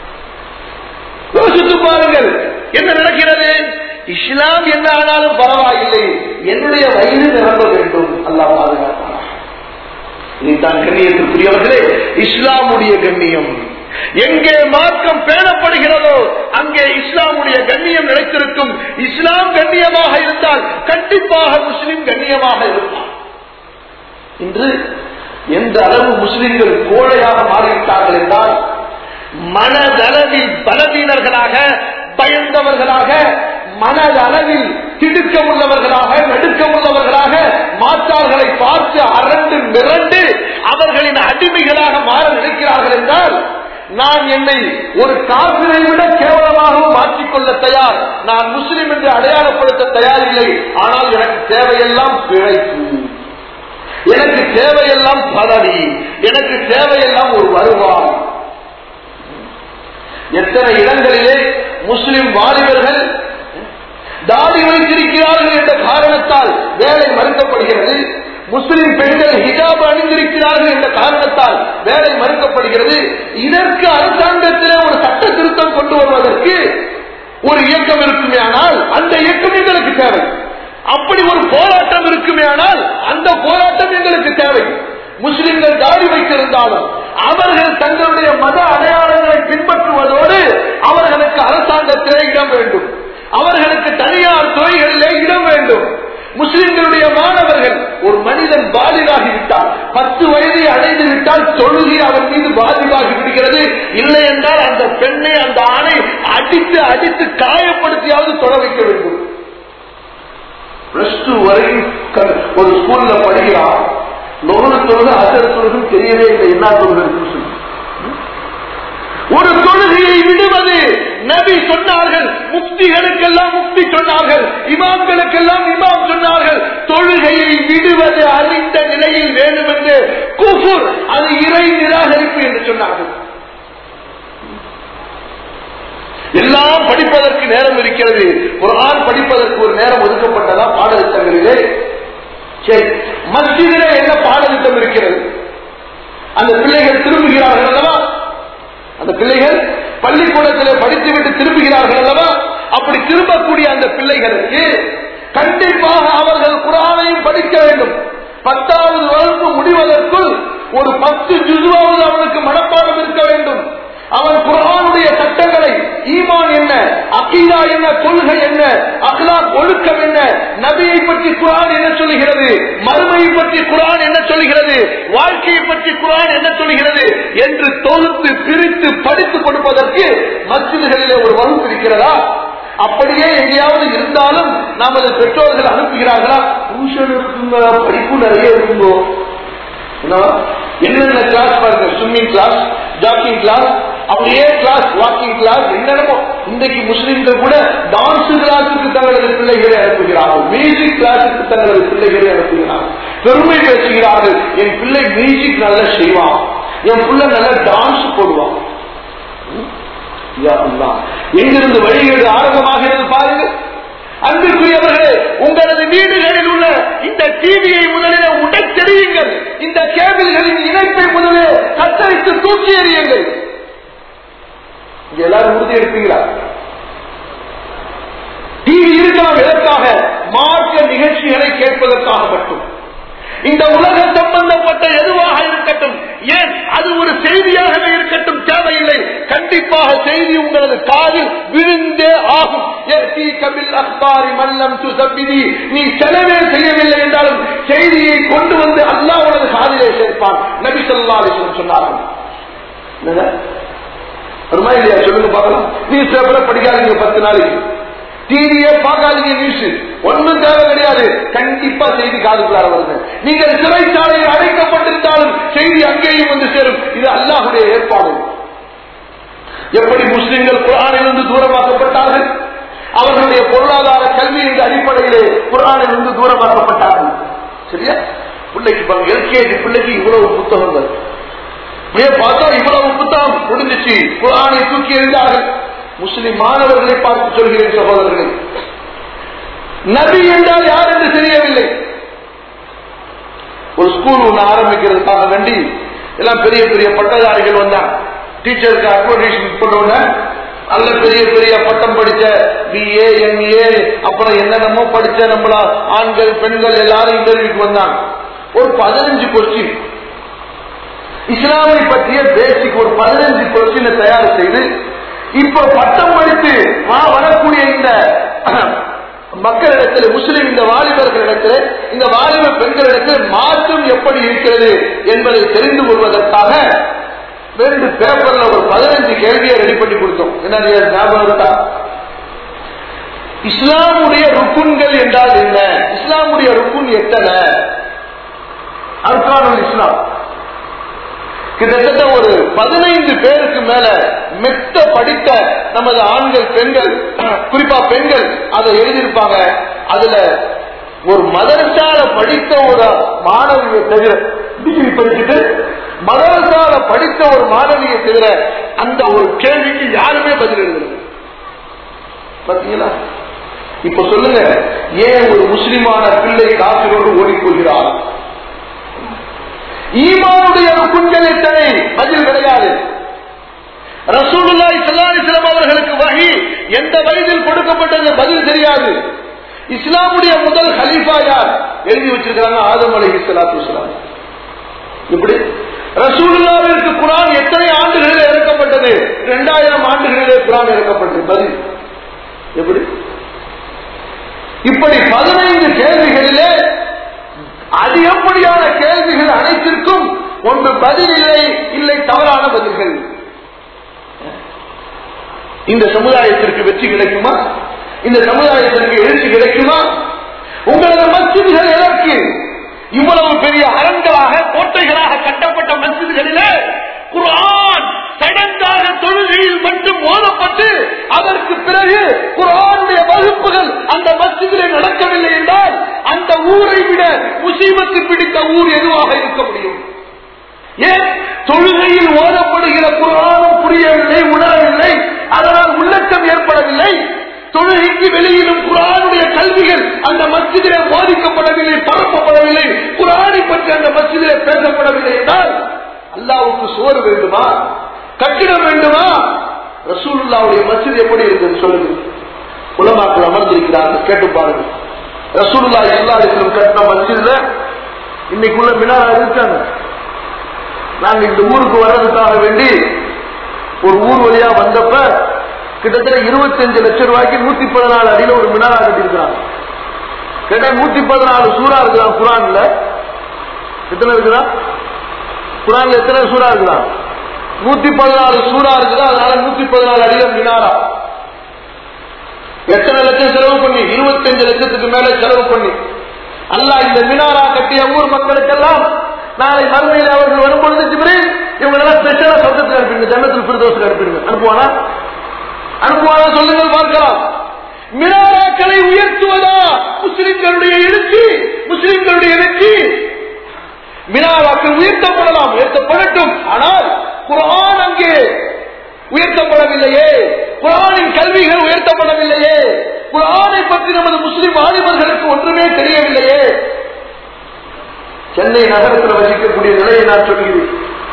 யோசித்து பாருங்கள் என்ன நடக்கிறது இஸ்லாம் என்ன ஆனாலும் பரவாயில்லை என்னுடைய வயிறு நிரம்ப வேண்டும் அல்லாஹ் பாதுகாப்பான இதைத்தான் கண்ணியத்திற்குரியவர்களே இஸ்லாமுடைய கண்ணியம் எங்கே மார்க்கம் பேணப்படுகிறதோ அங்கே இஸ்லாமுடைய கண்ணியம் நிலைத்திருக்கும் இஸ்லாம் கண்ணியமாக இருந்தால் கண்டிப்பாக முஸ்லிம் கண்ணியமாக இருப்பார் இன்று எந்த அளவு முஸ்லிம்கள் கோழையாக மாறிவிட்டார்கள் என்றால் மனதளவில் பலவீனர்களாக பயந்தவர்களாக மனதளவில் திடுக்க உள்ளவர்களாக நடுக்க உள்ளவர்களாக மாற்றார்களை பார்த்து அரண்டு மிரண்டு அவர்களின் அடிமைகளாக மாற நினைக்கிறார்கள் என்றால் நான் என்னை ஒரு காப்பிரை விட கேவலமாகவும் மாற்றிக்கொள்ள தயார் நான் முஸ்லிம் என்று அடையாளப்படுத்த தயாரில்லை ஆனால் எனக்கு தேவையெல்லாம் பிழைப்பு எனக்கு தேவையெல்லாம் பதவி எனக்கு தேவையெல்லாம் ஒரு வருவாய் எத்தனை இடங்களிலே முஸ்லிம் வாலிபர்கள் தாடி வைத்திருக்கிறார்கள் என்ற காரணத்தால் வேலை மறுக்கப்படுகிறது முஸ்லிம் பெண்கள் ஹிஜாப் அணிந்திருக்கிறார்கள் என்ற காரணத்தால் வேலை மறுக்கப்படுகிறது இதற்கு அரசாங்கத்திலே ஒரு சட்ட திருத்தம் கொண்டு வருவதற்கு ஒரு இயக்கம் இருக்குமே ஆனால் அந்த இயக்கம் எங்களுக்கு தேவை அப்படி ஒரு போராட்டம் இருக்குமே ஆனால் அந்த போராட்டம் எங்களுக்கு தேவை முஸ்லிம்கள் தாடி வைத்திருந்தாலும் அவர்கள் தங்களுடைய மத அடையாளங்களை பின்பற்றுவதோடு அவர்களுக்கு அரசாங்கத்திலே இடம் வேண்டும் அவர்களுக்கு தனியார் துறைகளிலே இடம் வேண்டும் முஸ்லிம்களுடைய மாணவர்கள் ஒரு மனிதன் பாலிகாகிவிட்டால் பத்து வயதை அடைந்து விட்டால் தொழுகை அவன் மீது பாதிவாகி விடுகிறது இல்லை என்றால் அந்த பெண்ணை அந்த ஆணை அடித்து அடித்து காயப்படுத்தியாவது தொட வைக்க வேண்டும் பிளஸ் டூ வரைக்கும் க- ஒரு ஸ்கூல்ல படிக்கிறான் நொறு தொழுது அசர் தொழுது தெரியவே இல்லை என்ன தொழுது இருக்குன்னு சொல்லி. ஒரு தொழுகையை விடுவது நபி சொன்னார்கள் முக்திகளுக்கெல்லாம் முக்தி சொன்னார்கள் இமாம்களுக்கெல்லாம் இமாம் சொன்னார்கள் தொழுகையை விடுவது அறிந்த நிலையில் வேண்டும் என்று குஃபுர் அது இறை நிராகரிப்பு என்று சொன்னார்கள் எல்லாம் படிப்பதற்கு நேரம் இருக்கிறது குரான் படிப்பதற்கு ஒரு நேரம் ஒதுக்கப்பட்டதா பாடத்திட்டங்களிலே சரி மஸ்ஜிதிலே என்ன பாடத்திட்டம் இருக்கிறது அந்த பிள்ளைகள் திரும்புகிறார்கள் அல்லவா அந்த பிள்ளைகள் பள்ளிக்கூடத்திலே படித்துவிட்டு திரும்புகிறார்கள் அல்லவா அப்படி திரும்பக்கூடிய அந்த பிள்ளைகளுக்கு கண்டிப்பாக அவர்கள் குரானையும் படிக்க வேண்டும் பத்தாவது வகுப்பு முடிவதற்குள் ஒரு பத்து ஜுதுவாவது அவனுக்கு மனப்பாடம் இருக்க வேண்டும் அவன் குரானுடைய சட்டங்களை ஈமான் என்ன அகீதா என்ன கொள்கை என்ன அஹ்லாக் ஒழுக்கம் என்ன நபியை பற்றி குரான் என்ன சொல்லுகிறது மறுமையை பற்றி குரான் என்ன சொல்லுகிறது வாழ்க்கையை பற்றி குரான் என்ன சொல்லுகிறது என்று தொகுத்து பிரித்து படித்து கொடுப்பதற்கு மஸ்ஜிதுகளிலே ஒரு வகுப்பு இருக்கிறதா அப்படியே எங்கேயாவது இருந்தாலும் நமது பெற்றோர்கள் அனுப்புகிறார்களா டியூஷன் இருக்குங்க படிப்பு நிறைய இருக்குங்கோ என்னவா? என்னென்ன கிளாஸ் பாருங்க ஸ்விம்மிங் கிளாஸ் ஜாக்கிங் கிளாஸ் அப்படியே கிளாஸ் வாக்கிங் கிளாஸ் என்னென்னமோ இன்றைக்கு முஸ்லிம்கள் கூட டான்ஸ் கிளாஸுக்கு தங்களது பிள்ளைகளை அனுப்புகிறார்கள் மியூசிக் கிளாஸுக்கு தங்களது பிள்ளைகளை அனுப்புகிறார்கள் பெருமை பேசுகிறார்கள் என் பிள்ளை மியூசிக் நல்லா செய்வான் என் பிள்ளை நல்லா டான்ஸ் போடுவான் யா அல்லாஹ். எங்கிருந்து வழிகேடு ஆரம்பமாகிறது பாருங்கள் அன்புக்குரியவர்களே உங்களது வீடுகளில் உள்ள இந்த டிவியை முதலில் உடைத்தெறியுங்கள் இந்த கேபிள்களின் இணைப்பை முதலில் கத்தரித்து தூக்கி எறியுங்கள் இங்க எல்லாரும் உறுதி எடுப்பீங்களா டிவி இருக்கலாம் எதற்காக மார்க்க நிகழ்ச்சிகளை கேட்பதற்காக மட்டும் இந்த உலக சம்பந்தப்பட்ட எதுவாக இருக்கட்டும் ஏன் அது ஒரு செய்தியாகவே இருக்கட்டும் தேவையில்லை கண்டிப்பாக செய்தி உங்களது காதில் விழுந்தே ஆகும் يأتيك بالأخبار من لم تثبته. நீ செலவே செய்யவில்லை என்றாலும் செய்தியை கொண்டு வந்து அல்லாஹ் உனது காதிலே சேர்ப்பான் நபி ஸல்லல்லாஹு அலைஹி வஸல்லம் சொன்னார்கள் என்னங்க? வருமா இல்லையா சொல்லுங்க பார்க்கலாம் நியூஸ் பேப்பரை படிக்காதீங்க பத்து நாளைக்கு டிவியே பார்க்காதீங்க நியூஸ் ஒண்ணும் தேவை கிடையாது கண்டிப்பா செய்தி காதுக்குள்ளார வருது நீங்கள் சிறைச்சாலையில் அடைக்கப்பட்டிருந்தாலும் செய்தி அங்கேயும் வந்து சேரும் இது அல்லாஹுடைய ஏற்பாடு எப்படி முஸ்லிம்கள் குரானிலிருந்து தூரமாக்கப்பட்டார்கள் அவர்களுடைய பொருளாதார கல்வியின் அடிப்படையிலே குரானிலிருந்து தூரமாக்கப்பட்டார்கள் சரியா பிள்ளைக்கு பாருங்க எல்கேஜி பிள்ளைக்கு இவ்வளவு புத்தகங்கள் அப்படியே பார்த்தா இவ்வளவு புத்தகம் முடிஞ்சிச்சு குரானை தூக்கி எறிந்தார்கள் முஸ்லிம் மாணவர்களை பார்த்து சொல்கிறேன் சகோதரர்களே நபி என்றால் யார் என்று தெரியவில்லை ஒரு ஸ்கூல் ஒன்று ஆரம்பிக்கிறதுக்காக வேண்டி எல்லாம் பெரிய பெரிய பட்டதாரிகள் வந்தாங்க டீச்சருக்கு அட்வர்டைஸ்மெண்ட் பண்ண நல்ல பெரிய பெரிய பட்டம் படிச்ச பிஏ எம்ஏ அப்புறம் என்னென்னமோ படிச்ச நம்மள ஆண்கள் பெண்கள் எல்லாரும் இன்டர்வியூக்கு வந்தாங்க ஒரு பதினஞ்சு கொஸ்டின் இஸ்லாமை பற்றிய பேசிக் ஒரு பதினஞ்சு கொஸ்டினை தயார் செய்து இப்ப பட்டம் படித்து வா வரக்கூடிய இந்த மக்களிடத்தில் முஸ்லிம் இந்த வாலிபர்களிடத்தில் இந்த வாலிப பெண்களிடத்தில் மாற்றம் எப்படி இருக்கிறது என்பதை தெரிந்து கொள்வதற்காக ரெண்டு பேப்பர்ல ஒரு பதினஞ்சு கேள்வியை ரெடி பண்ணி கொடுத்தோம் என்ன ஞாபகம் இருக்கா இஸ்லாமுடைய ருக்குன்கள் என்றால் என்ன இஸ்லாமுடைய ருக்குன் எத்தனை அர்கானுல் இஸ்லாம் கிட்டத்தட்ட ஒரு பதினைந்து பேருக்கு மேல மெத்த படித்த நமது ஆண்கள் பெண்கள் குறிப்பா பெண்கள் அதை எழுதியிருப்பாங்க அதுல ஒரு மதரசால படித்த ஒரு மாணவியை தவிர டிகிரி படிச்சுட்டு மதரசால படித்த ஒரு மாணவியை தவிர அந்த ஒரு கேள்விக்கு யாருமே பதில் எழுதல பாத்தீங்களா இப்ப சொல்லுங்க ஏன் ஒரு முஸ்லிமான பிள்ளை காசிரோடு ஓடிக்கொள்கிறார் ஈமானுடைய ருக்குன்கள் எத்தனை பதில் கிடையாது ரசூலுல்லாஹி ஸல்லல்லாஹு அலைஹி வஸல்லம் அவர்களுக்கு வஹி எந்த வயதில் கொடுக்கப்பட்டது பதில் தெரியாது இஸ்லாமுடைய முதல் ஹலீஃபா யார் எழுதி வச்சிருக்காங்க ஆதம் அலைஹிஸ்ஸலாத்து வஸலாம் இப்படி ரசூலுல்லாவிற்கு குரான் எத்தனை ஆண்டுகளில் இறக்கப்பட்டது இரண்டாயிரம் ஆண்டுகளிலே குரான் இறக்கப்பட்டது பதில் எப்படி இப்படி பதினைந்து கேள்விகளிலே அதிகப்படியான கேள்விகள் அனைத்திற்கும் ஒன்று பதில் இல்லை இல்லை தவறான பதில்கள் இந்த சமுதாயத்திற்கு வெற்றி கிடைக்குமா இந்த சமுதாயத்திற்கு எழுச்சி கிடைக்குமா உங்களது மசிதிகள் எதற்கு இவ்வளவு பெரிய அரண்களாக கோட்டைகளாக கட்டப்பட்ட மசிதிகளிலே குரான் சடங்காக தொழுகையில் மட்டும் ஓதப்பட்டு அதற்கு பிறகு குரானுடைய வகுப்புகள் அந்த மசிதிலே நடக்கவில்லை என்றால் அந்த ஊரை விட முசீபத்து பிடித்த ஊர் எதுவாக இருக்க முடியும் ஏன் தொழுகையில் ஓதப்படுகிற குரானும் புரியவில்லை உணரவில்லை அதனால் உள்ளட்டம் ஏற்படவில்லை தொழுகைக்கு வெளியிலும் குரானுடைய கல்விகள் அந்த மசிதிலே போதிக்கப்படவில்லை பரப்பப்படவில்லை குரானை பற்றி அந்த மசிதிலே பேசப்படவில்லை என்றால் அல்லாவுக்கு சோறு வேண்டுமா கட்டிடம் வேண்டுமா ரசூலுல்லாவுடைய மசித் எப்படி இருக்குன்னு சொல்லுங்க உலமாக்கள் அமர்ந்திருக்கிறார்கள் கேட்டு பாருங்க ரசூலுல்லா எல்லா இடத்திலும் கட்டின மசித்ல இன்னைக்குள்ள மினாரா இருக்காங்க நாங்க இந்த ஊருக்கு வர்றதுக்காக வேண்டி ஒரு ஊர் வழியா வந்தப்ப கிட்டத்தட்ட இருபத்தஞ்சு லட்சம் ரூபாய்க்கு நூத்தி பதினாலு அடியில ஒரு மினாரா கட்டியிருக்கிறாங்க கேட்டா நூத்தி பதினாலு சூறா இருக்குதான் குரான்ல எத்தனை இருக்குதா குரான்ல எத்தனை சூறா இருக்குதா நூத்தி பதினாலு சூறா இருக்குதா அதனால நூத்தி பதினாலு அடியில மினாரா எத்தனை லட்சம் செலவு பண்ணி இருபத்தஞ்சு லட்சத்துக்கு மேல செலவு பண்ணி அல்லாஹ் இந்த மினாரா கட்டிய ஊர் மக்களுக்கெல்லாம் நாளை மறுமையில் அவர்கள் வரும்பொழுது ஜிப்ரீல் இவங்க எல்லாம் ஸ்பெஷலா சொந்தத்துக்கு அனுப்பிடுங்க ஜன்னத்தில் பிரதோஷத்துக்கு அனுப்பிடுங்க அனுப்புவானா அனுப்புவானா சொல்லுங்கள் பார்க்கலாம் மினாராக்களை உயர்த்துவதா முஸ்லிம்களுடைய எழுச்சி முஸ்லிம்களுடைய எழுச்சி மினாராக்கள் உயர்த்தப்படலாம் உயர்த்தப்படட்டும் ஆனால் குரான் அங்கே உயர்த்தப்படவில்லையே குரானின் கல்விகள் உயர்த்தப்படவில்லையே குரானை பற்றி நமது முஸ்லிம் வாலிபர்களுக்கு ஒன்றுமே தெரியவில்லையே சென்னை நகரத்தில் வசிக்கக்கூடிய நிலையை நான் சொல்கிறேன்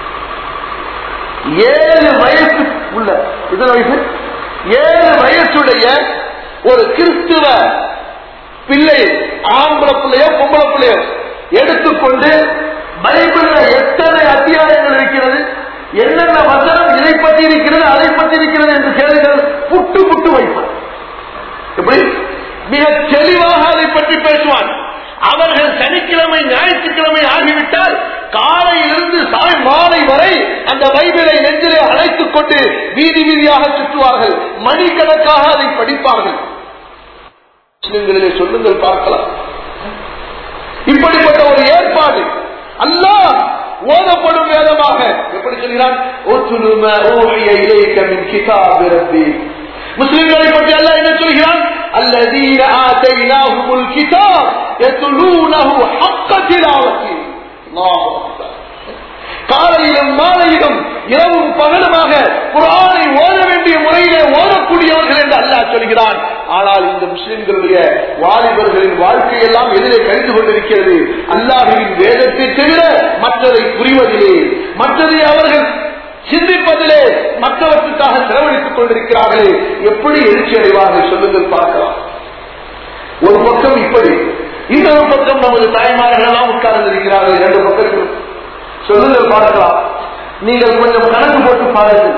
ஏழு வயசு உள்ள எத்தனை வயசு ஏழு வயசுடைய ஒரு கிறிஸ்துவ பிள்ளை ஆம்பளை பிள்ளையோ பொம்பளை பிள்ளையோ எடுத்துக்கொண்டு பைபிள்ல எத்தனை அத்தியாயங்கள் இருக்கிறது என்னென்ன வசனம் இதை பற்றி இருக்கிறது அதை பற்றி இருக்கிறது என்று கேளுங்கள் புட்டு புட்டு வைப்பான் எப்படி மிக தெளிவாக அதை பற்றி பேசுவான் அவர்கள் சனிக்கிழமை ஞாயிற்றுக்கிழமை ஆகிவிட்டால் காலையிலிருந்து சாய் மாலை வரை அந்த பைபிளை நெஞ்சிலே அழைத்துக் கொண்டு வீதி வீதியாக சுற்றுவார்கள் மணிக்கணக்காக அதை படிப்பார்கள் முஸ்லிம்களிலே சொல்லுங்கள் பார்க்கலாம் இப்படிப்பட்ட ஒரு ஏற்பாடு அல்லாஹ் ஓதப்படும் வேதமாக எப்படி சொல்கிறான் "உத்லு மா ஊஹிய இலைக்க மின் கிதாபி ரப்பி." முஸ்லிம்களை பற்றி அல்லாஹ் என்ன சொல்கிறான் الذين آتيناهم الكتاب يتلونه حق تلاوته الله أكبر காலையிலும் மாலையிலும் இரவும் பகலுமாக குரானை ஓத வேண்டிய முறையிலே ஓதக்கூடியவர்கள் என்று அல்லாஹ் சொல்கிறான் ஆனால் இந்த முஸ்லிம்களுடைய வாலிபர்களின் வாழ்க்கையெல்லாம் எதிரே கழிந்து கொண்டிருக்கிறது அல்லாஹுவின் வேதத்தை தவிர மற்றதை புரிவதிலே மற்றதை அவர்கள் சிந்திப்பதிலே மற்றவற்றுக்காக செலவழித்துக் கொண்டிருக்கிறார்களே எப்படி எழுச்சி அடைவார்கள் சொல்லுங்கள் பார்க்கலாம் ஒரு பக்கம் இப்படி இன்னொரு பக்கம் நமது தாய்மார்கள் எல்லாம் உட்கார்ந்து இருக்கிறார்கள் இரண்டு பக்கத்திலும் சொல்லுங்கள் பார்க்கலாம் நீங்கள் கொஞ்சம் கணக்கு போட்டு பாருங்கள்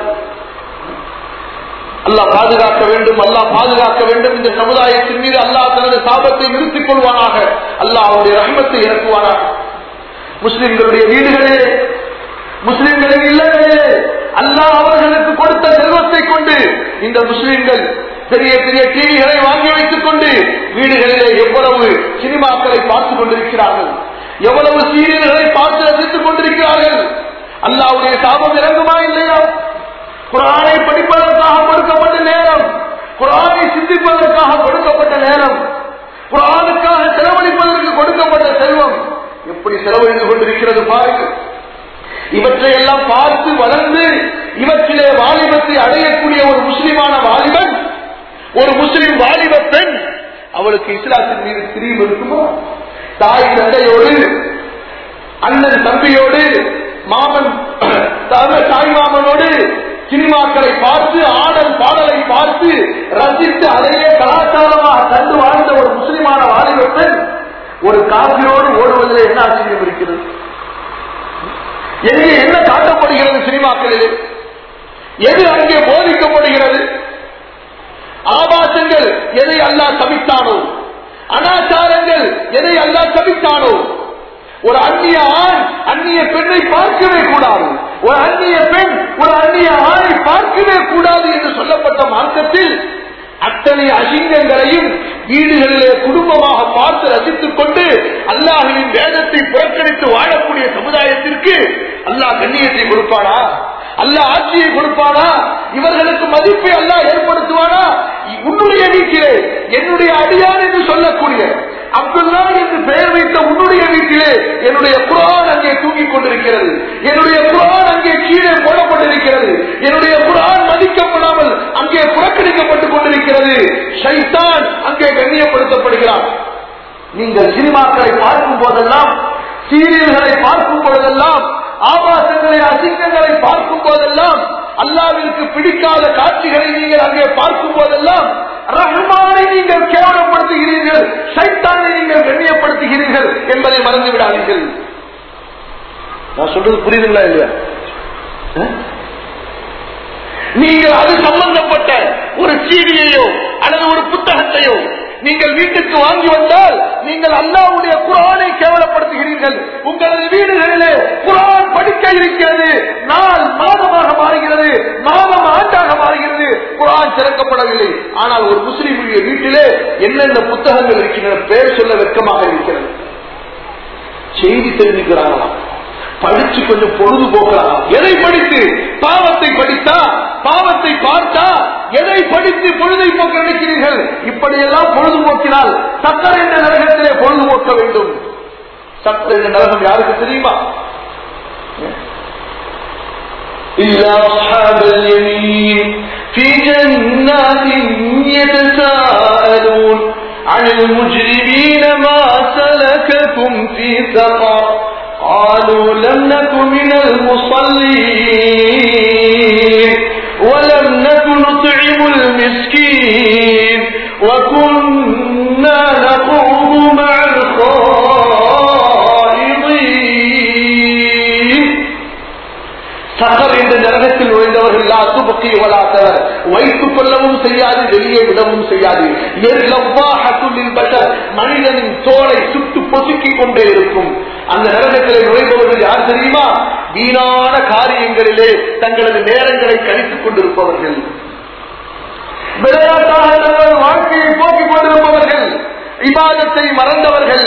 அல்லாஹ் பாதுகாக்க வேண்டும் அல்லாஹ் பாதுகாக்க வேண்டும் இந்த சமுதாயத்தின் மீது அல்லாஹ் தனது சாபத்தை நிறுத்திக் கொள்வானாக அல்லாஹ் அவருடைய ரஹ்மத்தை இறக்குவானாக முஸ்லிம்களுடைய வீடுகளிலே முஸ்லிம்களின் இல்லங்களிலே அல்லாஹ் அவர்களுக்கு கொடுத்த செல்வத்தை கொண்டு இந்த முஸ்லிம்கள் பெரிய பெரிய டிவிகளை வாங்கி வைத்துக் கொண்டு வீடுகளிலே எவ்வளவு சினிமாக்களை பார்த்துக் கொண்டிருக்கிறார்கள் எவ்வளவு சீரியல்களை பார்த்து ரசித்துக் கொண்டிருக்கிறார்கள் அல்லாவுடைய சாபம் இறங்குமா இல்லையா குரானை படிப்பதற்காக கொடுக்கப்பட்ட நேரம் குரானை சிந்திப்பதற்காக கொடுக்கப்பட்ட நேரம் குரானுக்காக செலவழிப்பதற்கு கொடுக்கப்பட்ட செல்வம் எப்படி செலவழித்து கொண்டிருக்கிறது பாருங்கள் இவற்றை எல்லாம் பார்த்து வளர்ந்து இவற்றிலே வாலிபத்தை அடையக்கூடிய ஒரு முஸ்லிமான வாலிபன் ஒரு முஸ்லிம் வாலிப பெண் அவளுக்கு இஸ்லாத்தின் மீது பிரிவு இருக்குமோ தாய் தந்தையோடு அண்ணன் தம்பியோடு மாமன் தாய் மாமனோடு சினிமாக்களை பார்த்து ஆடல் பாடலை பார்த்து ரசித்து அதையே கலாச்சாரமாக கண்டு வாழ்ந்த ஒரு முஸ்லிமான வாலிப பெண் ஒரு காப்பியோடு ஓடுவதில் என்ன ஆச்சரியம் இருக்கிறது எங்கே என்ன காட்டப்படுகிறது சினிமாக்களில் எது அங்கே போதிக்கப்படுகிறது ஆபாசங்கள் எதை அல்லா சபித்தானோ அனாச்சாரங்கள் எதை அல்லா சபித்தானோ ஒரு அந்நிய ஆண் அந்நிய பெண்ணை பார்க்கவே கூடாது ஒரு அந்நிய பெண் ஒரு அந்நிய ஆணை பார்க்கவே கூடாது என்று சொல்லப்பட்ட மார்க்கத்தில் அத்தனை அசிங்கங்களையும் வீடுகளிலே குடும்பமாக பார்த்து ரசித்துக் கொண்டு அல்லாஹின் வேதத்தை புறக்கணித்து வாழக்கூடிய சமுதாயத்திற்கு அல்லாஹ் கண்ணியத்தை கொடுப்பானா அல்லாஹ் ஆட்சியை கொடுப்பானா இவர்களுக்கு மதிப்பை அல்லாஹ் ஏற்படுத்துவானா உன்னுடைய வீட்டிலே என்னுடைய அடியான் என்று சொல்லக்கூடிய அப்துல்லா என்று பெயர் வைத்த உன்னுடைய வீட்டிலே என்னுடைய குரான் அங்கே தூங்கிக் கொண்டிருக்கிறது என்னுடைய குரான் அங்கே கீழே போடப்பட்டிருக்கிறது என்னுடைய குரான் மதிக்கப்படாமல் அங்கே புறக்கணிக்கப்பட்டுக் கொண்டிருக்கிறது ஷைத்தான் அங்கே கண்ணியப்படுத்தப்படுகிறார் நீங்கள் சினிமாக்களை பார்க்கும் போதெல்லாம் சீரியல்களை பார்க்கும் போதெல்லாம் ஆபாசங்களை அசிங்கங்களை பார்க்கும் போதெல்லாம் அல்லாவிற்கு பிடிக்காத காட்சிகளை நீங்கள் அங்கே பார்க்கும் போதெல்லாம் ரஹ்மானை நீங்கள் கேவலப்படுத்துகிறீர்கள் சைத்தானை நீங்கள் கண்ணியப்படுத்துகிறீர்கள் என்பதை மறந்து விடாதீர்கள் நான் சொல்றது புரியுதுங்களா இல்லையா நீங்கள் அது சம்பந்தப்பட்ட ஒரு சீடியையோ அல்லது ஒரு புத்தகத்தையோ நீங்கள் வீட்டுக்கு வாங்கி வந்தால் நீங்கள் அல்லாவுடைய குரானை கேவலப்படுத்துகிறீர்கள் உங்களது வீடுகளிலே குரான் படிக்க இருக்கிறது நாள் மாதமாக மாறுகிறது மாதம் ஆண்டாக மாறுகிறது குரான் திறக்கப்படவில்லை ஆனால் ஒரு முஸ்லீமுடைய வீட்டிலே என்னென்ன புத்தகங்கள் இருக்கின்றன பெயர் சொல்ல வெட்கமாக இருக்கிறது செய்தி தெரிஞ்சுக்கிறாங்களாம் படிச்சு கொஞ்சம் பொழுதுபோக்கலாம் எதை படித்து பாவத்தை படித்தா பாவத்தை பார்த்தா எதை படித்து பொழுதை போக்க நினைக்கிறீர்கள் இப்படியெல்லாம் பொழுதுபோக்கினால் சக்கரை என்ற நரகத்திலே பொழுதுபோக்க வேண்டும் சக்கரை என்ற நரகம் யாருக்கு தெரியுமா إلا أصحاب اليمين في جنات يتساءلون عن المجرمين ما سلككم في سقر قالوا لم نك من المصلين ولم نك نطعم المسكين وكنا نخوض مع الخائضين சகர் என்ற நரகத்தில் நுழைந்தவர்கள் லா துபக்கி வலாத்தவர் வைத்துக் கொள்ளவும் செய்யாது வெளியே விடவும் செய்யாது பஷர் மனிதனின் தோலை சுட்டு பொசுக்கிக் கொண்டே இருக்கும் அந்த நரகத்தில் நுழைபவர்கள் யார் தெரியுமா வீணான காரியங்களிலே தங்களது நேரங்களை கழித்துக் கொண்டிருப்பவர்கள் விளையாட்டாக தங்கள் வாழ்க்கையை போக்கிக் கொண்டிருப்பவர்கள் இபாதத்தை மறந்தவர்கள்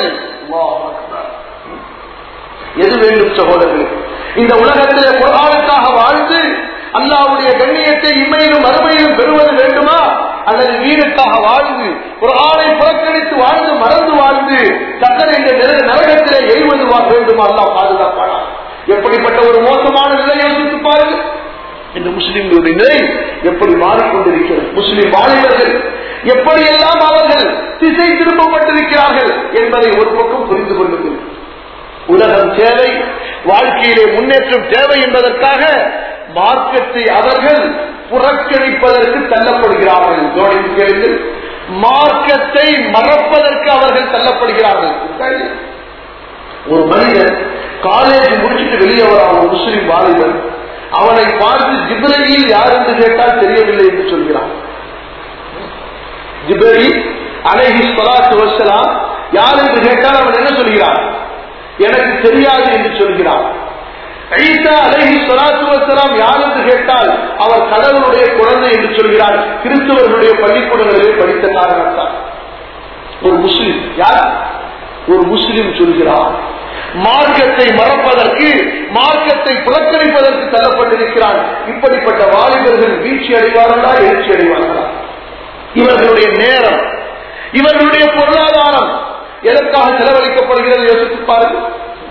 எது வேண்டும் சகோதரர்கள் இந்த உலகத்திலே குரானுக்காக வாழ்ந்து அல்லாவுடைய கண்ணியத்தை இம்மையிலும் மறுமையிலும் பெறுவது வேண்டுமா அல்லது வீடுக்காக வாழ்ந்து ஒரு ஆளை புறக்கணித்து வாழ்ந்து மறந்து வாழ்ந்து சக்கரை இந்த நரகத்திலே எய்வது வேண்டுமா அல்லா பாதுகாப்பானா எப்படிப்பட்ட ஒரு மோசமான நிலை யோசித்து பாருங்கள் இந்த முஸ்லிம்களுடைய நிலை எப்படி மாறிக்கொண்டிருக்கிறது முஸ்லிம் வாலிபர்கள் எப்படியெல்லாம் அவர்கள் திசை திரும்பப்பட்டிருக்கிறார்கள் என்பதை ஒரு பக்கம் புரிந்து கொள்ளுங்கள் உலகம் தேவை வாழ்க்கையிலே முன்னேற்றம் தேவை என்பதற்காக மார்க்கத்தை அவர்கள் புறக்கணிப்பதற்கு தள்ளப்படுகிறார்கள் கவனிக்கிறீர்கள் மார்க்கத்தை மறப்பதற்கு அவர்கள் தள்ளப்படுகிறார்கள் ஒரு மனிதன் காலேஜ் முடிச்சுட்டு வெளியே வர ஒரு முஸ்லீம் வாலிபர் அவனை பார்த்து ஜிப்ரையில் யார் என்று கேட்டால் தெரியவில்லை என்று சொல்கிறான் ஜிப்ரீல் அலைஹி ஸலாத்து வஸ்ஸலாம் யார் என்று கேட்டால் அவன் என்ன சொல்கிறான் எனக்கு தெரியாது என்று சொல்கிறான் ஈசா அலைஹி ஸலாத்து வஸ்ஸலாம் யார் என்று கேட்டால் அவர் கடவுளுடைய குழந்தை என்று சொல்கிறார் கிறிஸ்தவர்களுடைய பள்ளிக்கூடங்களிலே படித்த காரணத்தால் ஒரு முஸ்லிம் யார் ஒரு முஸ்லிம் சொல்கிறார் மார்க்கத்தை மறப்பதற்கு மார்க்கத்தை புறக்கணிப்பதற்கு தள்ளப்பட்டிருக்கிறான் இப்படிப்பட்ட வாலிபர்கள் வீழ்ச்சி அடைவார்களா எழுச்சி அடைவார்களா இவர்களுடைய நேரம் இவர்களுடைய பொருளாதாரம் எதற்காக செலவழிக்கப்படுகிறது யோசித்து பாருங்கள்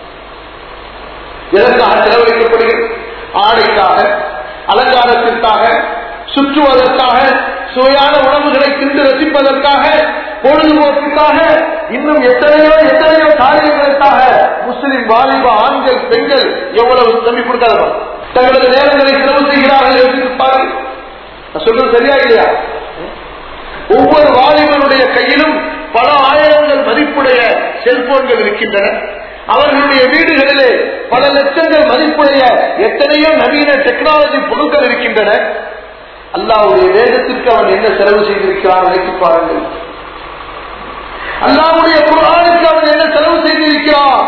எதற்காக செலவழிக்கப்படுகிறது ஆடைக்காக அலங்காரத்திற்காக சுற்றுவதற்காக சுவையான உணவுகளை தின்று ரசிப்பதற்காக பொழுதுபோக்குக்காக இன்னும் எத்தனையோ எத்தனையோ காரியங்களுக்காக முஸ்லிம் வாலிப ஆண்கள் பெண்கள் எவ்வளவு தம்பி கொடுக்காதவா தங்களது நேரங்களை செலவு செய்கிறார்கள் யோசித்து பாருங்கள் நான் சொல்றது சரியா இல்லையா ஒவ்வொரு வாலிபனுடைய கையிலும் பல ஆயிரங்கள் மதிப்புடைய செல்போன்கள் இருக்கின்றன அவர்களுடைய வீடுகளிலே பல லட்சங்கள் மதிப்புடைய எத்தனையோ நவீன டெக்னாலஜி பொருட்கள் இருக்கின்றன அல்லாவுடைய வேதத்திற்கு அவன் என்ன செலவு செய்திருக்கிறான் நினைத்து பாருங்கள் அல்லாவுடைய குரானுக்கு அவன் என்ன செலவு செய்திருக்கிறான்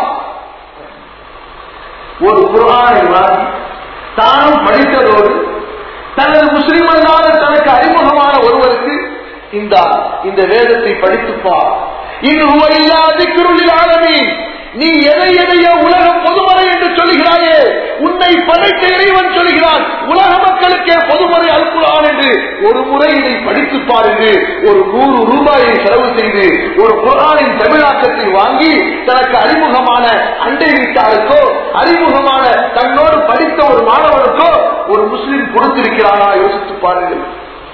ஒரு குரானை வாங்கி தானும் படித்ததோடு தனது முஸ்லிம் அல்லாத தனக்கு அறிமுகமான ஒருவருக்கு இந்த இந்த வேதத்தை படித்துப்பார் இது இல்லாத நீ எதை எதையோ உலகம் பொதுமறை என்று சொல்கிறாயே உன்னை படைத்த இறைவன் சொல்கிறான் உலக மக்களுக்கே பொதுமறை அல்குறான் என்று ஒரு முறை இதை படித்து பாருங்க ஒரு நூறு ரூபாயை செலவு செய்து ஒரு குரானின் தமிழாக்கத்தை வாங்கி தனக்கு அறிமுகமான அண்டை வீட்டாருக்கோ அறிமுகமான தன்னோடு படித்த ஒரு மாணவனுக்கோ ஒரு முஸ்லிம் கொடுத்திருக்கிறானா யோசித்து பாருங்கள்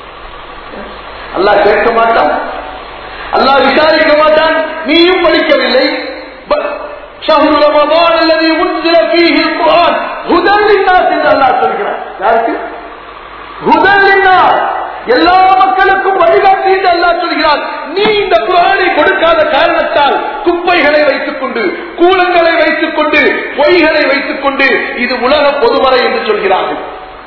அல்லாஹ் கேட்க மாட்டான் அல்லாஹ் விசாரிக்க மாட்டான் நீயும் படிக்கவில்லை شهر رمضان الذي انزل فيه القران هدى للناس என்று அல்லாஹ் சொல்கிறார் யாருக்கு هدى للناس எல்லா மக்களுக்கும் வழிகாட்டி என்று அல்லாஹ் சொல்கிறார் நீ இந்த குரானை கொடுக்காத காரணத்தால் குப்பைகளை வைத்துக் கொண்டு கூலங்களை வைத்துக் கொண்டு பொய்களை வைத்துக் கொண்டு இது உலக பொதுமறை என்று சொல்கிறார்கள்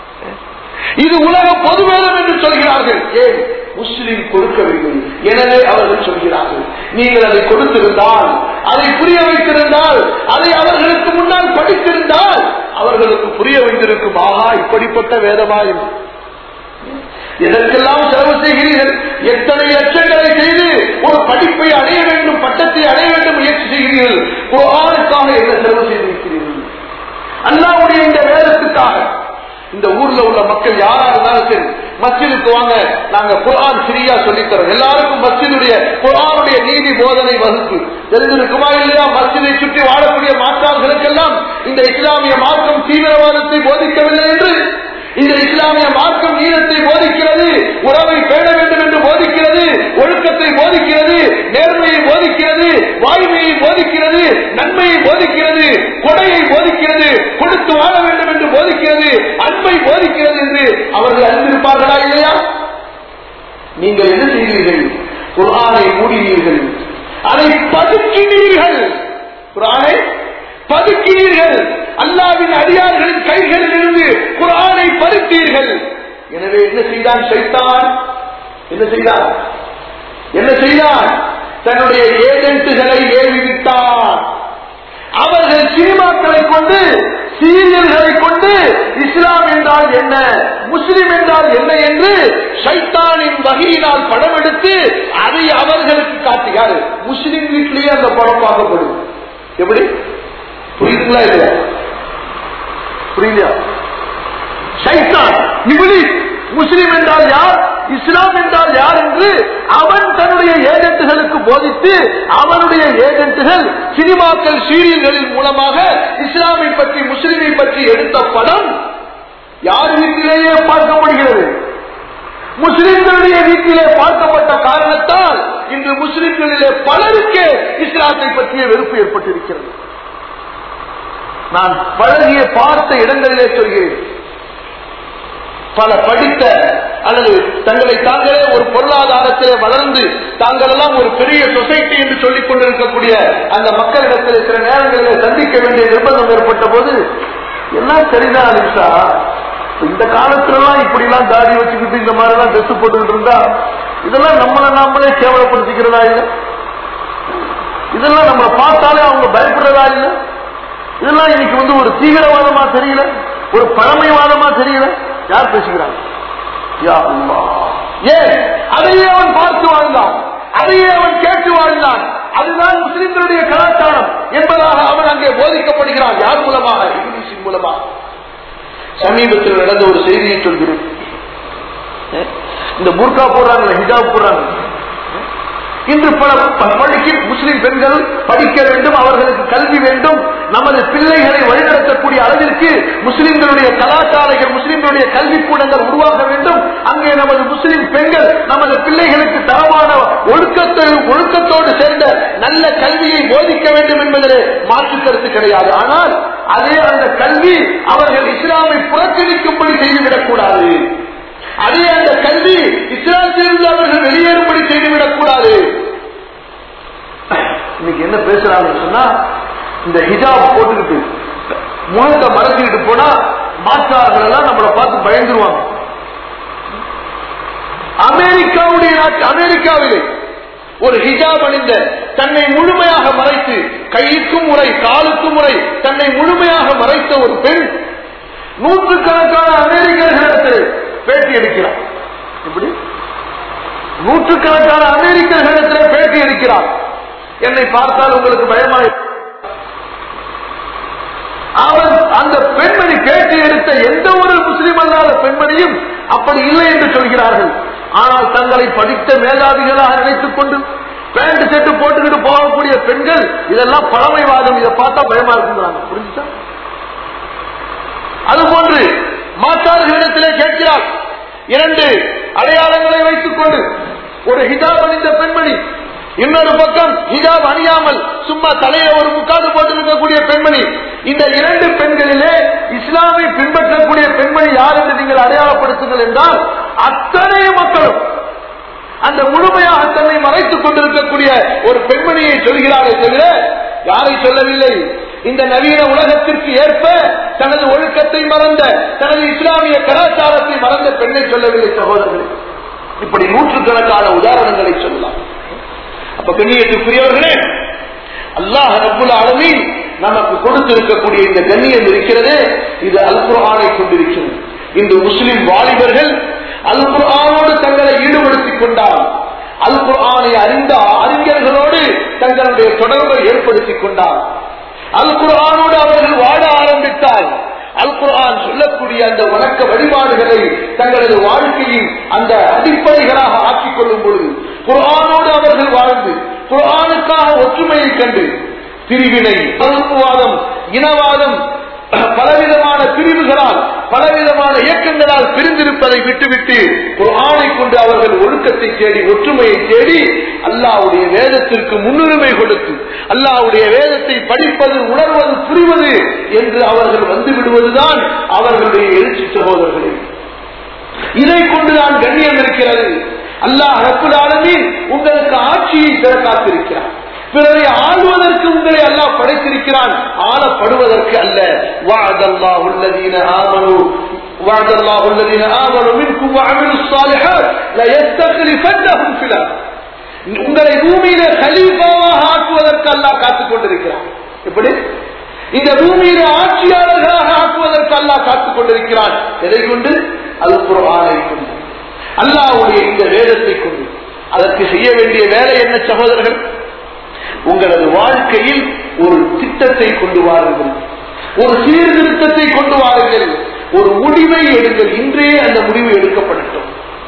இது உலக பொதுவேதம் என்று சொல்கிறார்கள் ஏன் முஸ்லிம் கொடுக்கவில்லை எனவே அவர்கள் சொல்கிறார்கள் நீங்கள் அதை கொடுத்திருந்தால் அதை புரிய வைத்திருந்தால் அதை அவர்களுக்கு முன்னால் படித்திருந்தால் அவர்களுக்கு புரிய வைத்திருக்கும் ஆஹா இப்படிப்பட்ட வேதமா என்று எதற்கெல்லாம் செலவு செய்கிறீர்கள் எத்தனை லட்சங்களை செய்து ஒரு படிப்பை அடைய வேண்டும் பட்டத்தை அடைய வேண்டும் முயற்சி செய்கிறீர்கள் குரானுக்காக என்ன செலவு செய்திருக்கிறீர்கள் அல்லாவுடைய இந்த வேதத்துக்காக இந்த ஊர்ல உள்ள மக்கள் யாரா இருந்தாலும் சரி மஸ்ஜிதுக்கு வாங்க நாங்க குரான் ஃப்ரீயா சொல்லித்தரோம் எல்லாருக்கும் மஸ்ஜிதுடைய குரானுடைய நீதி போதனை வகுப்பு தெரிஞ்சிருக்குமா இல்லையா மஸ்ஜிதை சுற்றி வாழக்கூடிய மாற்றார்களுக்கெல்லாம் இந்த இஸ்லாமிய மார்க்கம் தீவிரவாதத்தை போதிக்கவில்லை என்று இந்த இஸ்லாமிய மார்க்கம் நீளத்தை போதிக்கிறது உறவை பேண வேண்டும் என்று போதிக்கிறது ஒழுக்கத்தை போதிக்கிறது நேர்மையை போதிக்கிறது வாய்மையை போதிக்கிறது நன்மையை போதிக்கிறது கொடையை போதிக்கிறது கொடுத்து வாழ வேண்டும் என்று போதிக்கிறது அன்பை போதிக்கிறது என்று அவர்கள் அறிந்திருப்பார்களா இல்லையா நீங்கள் என்ன செய்கிறீர்கள் குரானை மூடினீர்கள் அதை பதுக்கினீர்கள் குரானை பதுக்கினீர்கள் அல்லாவின் அடியார்களின் கைகளில் இருந்து குரானை பருத்தீர்கள் எனவே என்ன செய்தான் சைத்தான் என்ன செய்தான் என்ன செய்தான் தன்னுடைய ஏஜென்ட்டுகளை ஏவிவிட்டான் அவர்கள் சினிமாக்களை கொண்டு சீரியல்களை கொண்டு இஸ்லாம் என்றால் என்ன முஸ்லிம் என்றால் என்ன என்று சைத்தானின் வகையினால் படம் எடுத்து அதை அவர்களுக்கு காட்டுகிறார் முஸ்லிம் வீட்டிலேயே அந்த படம் பார்க்கப்படும் எப்படி புரியுதுங்களா இல்லையா புரியுதா சைத்தான் இபிலிஸ் முஸ்லிம் என்றால் யார் இஸ்லாம் என்றால் யார் என்று அவன் தன்னுடைய ஏஜென்ட்டுகளுக்கு போதித்து அவனுடைய ஏஜென்ட்டுகள் சினிமாக்கள் சீரியல்களின் மூலமாக இஸ்லாமை பற்றி முஸ்லிமை பற்றி எடுத்த படம் யார் வீட்டிலேயே பார்க்கப்படுகிறது முஸ்லிம்களுடைய வீட்டிலே பார்க்கப்பட்ட காரணத்தால் இன்று முஸ்லிம்களிலே பலருக்கு இஸ்லாத்தை பற்றிய வெறுப்பு ஏற்பட்டிருக்கிறது நான் பழகிய பார்த்த இடங்களிலே சொல்கிறேன் பல படித்த அல்லது தங்களை தாங்களே ஒரு பொருளாதாரத்திலே வளர்ந்து தாங்கள் எல்லாம் ஒரு பெரிய சொசைட்டி என்று சொல்லிக் கொண்டிருக்கக்கூடிய அந்த மக்களிடத்தில் சில நேரங்களில் சந்திக்க வேண்டிய நிர்பந்தம் ஏற்பட்ட போது எல்லாம் சரிதான் அலிசா இந்த காலத்துல எல்லாம் இப்படி எல்லாம் தாடி வச்சுக்கிட்டு இந்த மாதிரி எல்லாம் ட்ரெஸ் போட்டுக்கிட்டு இருந்தா இதெல்லாம் நம்மளை நாமளே கேவலப்படுத்திக்கிறதா இல்லை இதெல்லாம் நம்ம பார்த்தாலே அவங்க பயப்படுறதா இல்லை இதெல்லாம் இன்னைக்கு வந்து ஒரு தீவிரவாதமா தெரியல ஒரு பழமைவாதமா தெரியல யார் பேசுகிறாங்க யா அல்லாஹ். ஏன் அதையே அவன் பார்த்து வாழ்ந்தான் அதையே அவன் கேட்டு வாழ்ந்தான் அதுதான் முஸ்லிம்களுடைய கலாச்சாரம் என்பதாக அவன் அங்கே போதிக்கப்படுகிறான் யார் மூலமாக இங்கிலீஷின் மூலமாக சமீபத்தில் நடந்த ஒரு செய்தியை சொல்கிறேன் அஹ் இந்த புர்கா போடுறாங்க ஹிஜாப் போடுறாங்க இன்று பல ப- பள்ளிக்கு முஸ்லிம் பெண்கள் படிக்க வேண்டும் அவர்களுக்கு கல்வி வேண்டும் நமது பிள்ளைகளை வழிநடத்தக்கூடிய அளவிற்கு முஸ்லிம்களுடைய கலாச்சாரங்கள் முஸ்லிம்களுடைய கல்விக்கூடங்கள் உருவாக வேண்டும் அங்கே நமது முஸ்லிம் பெண்கள் நமது பிள்ளைகளுக்கு தரமான ஒழுக்கத்தை ஒழுக்கத்தோடு சேர்ந்த நல்ல கல்வியை போதிக்க வேண்டும் என்பதிலே மாற்று கருத்து கிடையாது ஆனால் அதே அந்த கல்வி அவர்கள் இஸ்லாமை புறக்கணிக்கும்படி செய்துவிடக் கூடாது அதே அந்த கல்வி இஸ்லாத்திலிருந்து அவர்கள் வெளியேறும்படி செய்துவிடக் கூடாது இன்னைக்கு என்ன பேசுறாங்கன்னு சொன்னா இந்த ஹிஜாப் போட்டுக்கிட்டு முகத்தை மறைச்சிக்கிட்டு போனா மாற்றார்கள் எல்லாம் நம்மளை பார்த்து பயந்துருவாங்க அமெரிக்காவுடைய நாட்டு அமெரிக்காவிலே ஒரு ஹிஜாப் அணிந்த தன்னை முழுமையாக மறைத்து கைக்கும் முறை காலுக்கும் முறை தன்னை முழுமையாக மறைத்த ஒரு பெண் நூற்றுக்கணக்கான அமெரிக்கர்களிடத்தில் பேட்டி எடுக்கிறார் இப்படி நூற்றுக்கணக்கான அமெரிக்கர்களிடத்தில் பேட்டி எடுக்கிறார் என்னை பார்த்தால் உங்களுக்கு பயமா இருக்கு. அவர் அந்த பெண்மணி பேட்டி எடுத்த எந்த ஒரு முஸ்லிம் அல்லாத பெண்மணியும் அப்படி இல்லை என்று சொல்கிறார்கள் ஆனால் தங்களை படித்த மேதாவிகளாக நினைத்துக் கொண்டு பேண்ட் செட்டு போட்டுக்கிட்டு போகக்கூடிய பெண்கள் இதெல்லாம் பழமைவாதம் இதை பார்த்தா பயமா இருக்குங்கிறாங்க புரிஞ்சுச்சா அதுபோன்று மாற்றார்களிடத்திலே கேட்கிறார் இரண்டு அடையாளங்களை வைத்துக் கொண்டு ஒரு ஹிஜாப் அணிந்த பெண்மணி இன்னொரு பக்கம் ஹிஜாப் அணியாமல் சும்மா தலையில ஒரு முக்காடு போட்டிருக்கக்கூடிய பெண்மணி இந்த இரண்டு பெண்களிலே இஸ்லாமை பின்பற்றக்கூடிய பெண்மணி யார் என்று நீங்கள் அடையாளப்படுத்துங்கள் என்றால் அத்தனை மக்களும் அந்த முழுமையாக தன்னை மறைத்துக் கொண்டிருக்கக்கூடிய ஒரு பெண்மணியை சொல்கிறாரே தவிர யாரை சொல்லவில்லை இந்த நவீன உலகத்திற்கு ஏற்ப தனது ஒழுக்கத்தை மறந்த தனது இஸ்லாமிய கலாச்சாரத்தை மறந்த பெண்ணை சொல்லவில்லை சகோதரர்களே இப்படி நூற்றுக்கணக்கான உதாரணங்களை சொல்லலாம் அப்ப கண்ணியத்துக்குரியவர்களே அல்லாஹ் ரப்புல் ஆலமீன் நமக்கு கொடுத்திருக்கக்கூடிய இந்த கண்ணியம் இருக்கிறதே இது அல் குர்ஆனை கொண்டிருக்கிறது இந்த முஸ்லிம் வாலிபர்கள் அல் குர்ஆனோடு தங்களை ஈடுபடுத்திக் கொண்டால் அல் குர்ஆனை அறிந்த அறிஞர்களோடு தங்களுடைய தொடர்பை ஏற்படுத்திக் கொண்டால் அல் குர்ஆனோடு அவர்கள் வாழ ஆரம்பித்தால் அல் குர்ஆன் சொல்லக்கூடிய அந்த வணக்க வழிபாடுகளை தங்களது வாழ்க்கையின் அந்த அடிப்படைகளாக ஆக்கிக் கொள்ளும் பொழுது குர்ஆனோடு அவர்கள் வாழ்ந்து குர்ஆனுக்காக ஒற்றுமையை கண்டு பிரிவினை பகுப்புவாதம் இனவாதம் பலவிதமான பிரிவுகளால் பலவிதமான இயக்கங்களால் பிரிந்திருப்பதை விட்டுவிட்டு குர்ஆனை கொண்டு அவர்கள் ஒழுக்கத்தை தேடி ஒற்றுமையை தேடி அல்லாஹ்வுடைய வேதத்திற்கு முன்னுரிமை கொடுத்து அல்லாஹ்வுடைய வேதத்தை படிப்பது உணர்வது புரிவது என்று அவர்கள் வந்து விடுவதுதான் அவர்களுடைய எழுச்சி சகோதரர்களே இதை கொண்டுதான் கண்ணியம் இருக்கிறது அல்லாஹ் ரப்புல் ஆலமீன் உங்களுக்கு ஆட்சியை பெற காத்திருக்கிறார் பிறரை ஆளுவதற்கு உங்களை அல்லாஹ் படைத்திருக்கிறான் ஆளப்படுவதற்கு அல்ல வாதல்லாஹு الذين آمنوا وعد الله الذين آمنوا منكم وعملوا الصالحات ليستخلفنهم في الأرض உங்களை பூமியில கலீஃபாவாக ஆக்குவதற்கு அல்லாஹ் காத்துக் கொண்டிருக்கிறான் எப்படி இந்த பூமியில ஆட்சியாளர்களாக ஆக்குவதற்கு அல்லாஹ் காத்துக் கொண்டிருக்கிறான் எதை கொண்டு அல் குர்ஆனை கொண்டு அல்லாஹ்வுடைய இந்த வேதத்தை கொண்டு அதற்கு செய்ய வேண்டிய வேலை என்ன சகோதரர்கள் உங்களது வாழ்க்கையில் ஒரு திட்டத்தை கொண்டு வாருங்கள் ஒரு சீர்திருத்தத்தை கொண்டு வாருங்கள் ஒரு முடிவை எடுங்கள் இன்றே அந்த முடிவு எடுக்கப்படட்டும்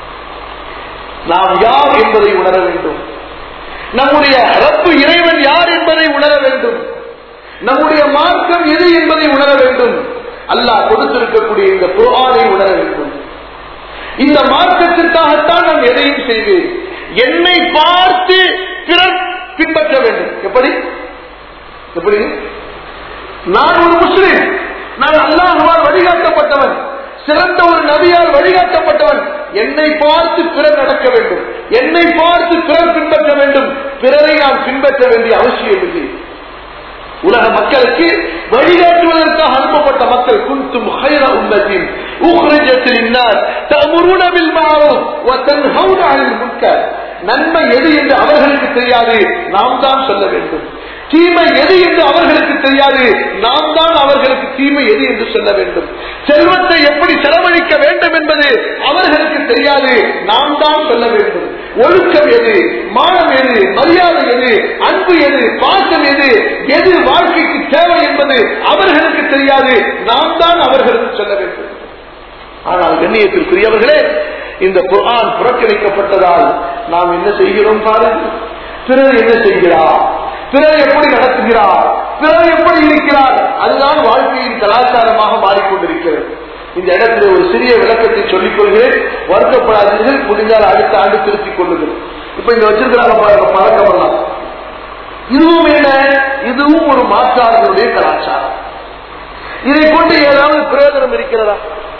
நாம் யார் என்பதை உணர வேண்டும் நம்முடைய ரப்பு இறைவன் யார் என்பதை உணர வேண்டும் நம்முடைய மார்க்கம் எது என்பதை உணர வேண்டும் அல்லாஹ் கொடுத்திருக்கக்கூடிய இந்த குர்ஆனை உணர வேண்டும் இந்த மார்க்கத்திற்காகத்தான் நான் எதையும் செய்வேன் என்னை பார்த்து பிறர் பின்பற்ற வேண்டும் எப்படி எப்படி நான் ஒரு முஸ்லிம் நான் அல்லாஹுவால் வழிகாட்டப்பட்டவன் சிறந்த ஒரு நபியால் வழிகாட்டப்பட்டவன் என்னை பார்த்து பிறர் நடக்க வேண்டும் என்னை பார்த்து பிறர் பின்பற்ற வேண்டும் பிறரை நான் பின்பற்ற வேண்டிய அவசியம் இல்லை உலக மக்களுக்கு வழிகாட்டுவதற்காக அனுப்பப்பட்ட மக்கள் குந்தும் ஹைர உம்மத்தின் أخرجت للناس تأمرون بالمعروف وتنهون عن المنكر நன்மை எது என்று அவர்களுக்கு தெரியாது நாம் தான் சொல்ல வேண்டும் தீமை எது என்று அவர்களுக்கு தெரியாது நாம் தான் அவர்களுக்கு தீமை எது என்று சொல்ல வேண்டும் செல்வத்தை எப்படி செலவழிக்க வேண்டும் என்பது அவர்களுக்கு தெரியாது நாம் தான் சொல்ல வேண்டும் ஒழுக்கம் எது மானம் எது மரியாதை எது அன்பு எது பாசம் எது எது வாழ்க்கைக்கு தேவை என்பது அவர்களுக்கு தெரியாது நாம் தான் அவர்களுக்கு சொல்ல வேண்டும் ஆனால் கண்ணியத்திற்குரியவர்களே இந்த குர்ஆன் புறக்கணிக்கப்பட்டதால் நாம் என்ன செய்கிறோம் பாருங்கள் பிறர் என்ன செய்கிறார் பிறர் எப்படி நடத்துகிறார் பிறர் எப்படி இருக்கிறார் அதுதான் வாழ்க்கையின் கலாச்சாரமாக மாறிக்கொண்டிருக்கிறது இந்த இடத்துல ஒரு சிறிய விளக்கத்தை சொல்லிக் கொள்கிறேன் வருத்தப்படாதீர்கள் முடிந்தால் அடுத்த ஆண்டு திருத்திக் கொள்ளுங்கள் இப்ப இங்க வச்சிருக்கிறாங்க பாருங்க பழக்கம் எல்லாம் இதுவும் என்ன இதுவும் ஒரு மாற்றார்களுடைய கலாச்சாரம் இதை கொண்டு ஏதாவது பிரயோஜனம் இருக்கிறதா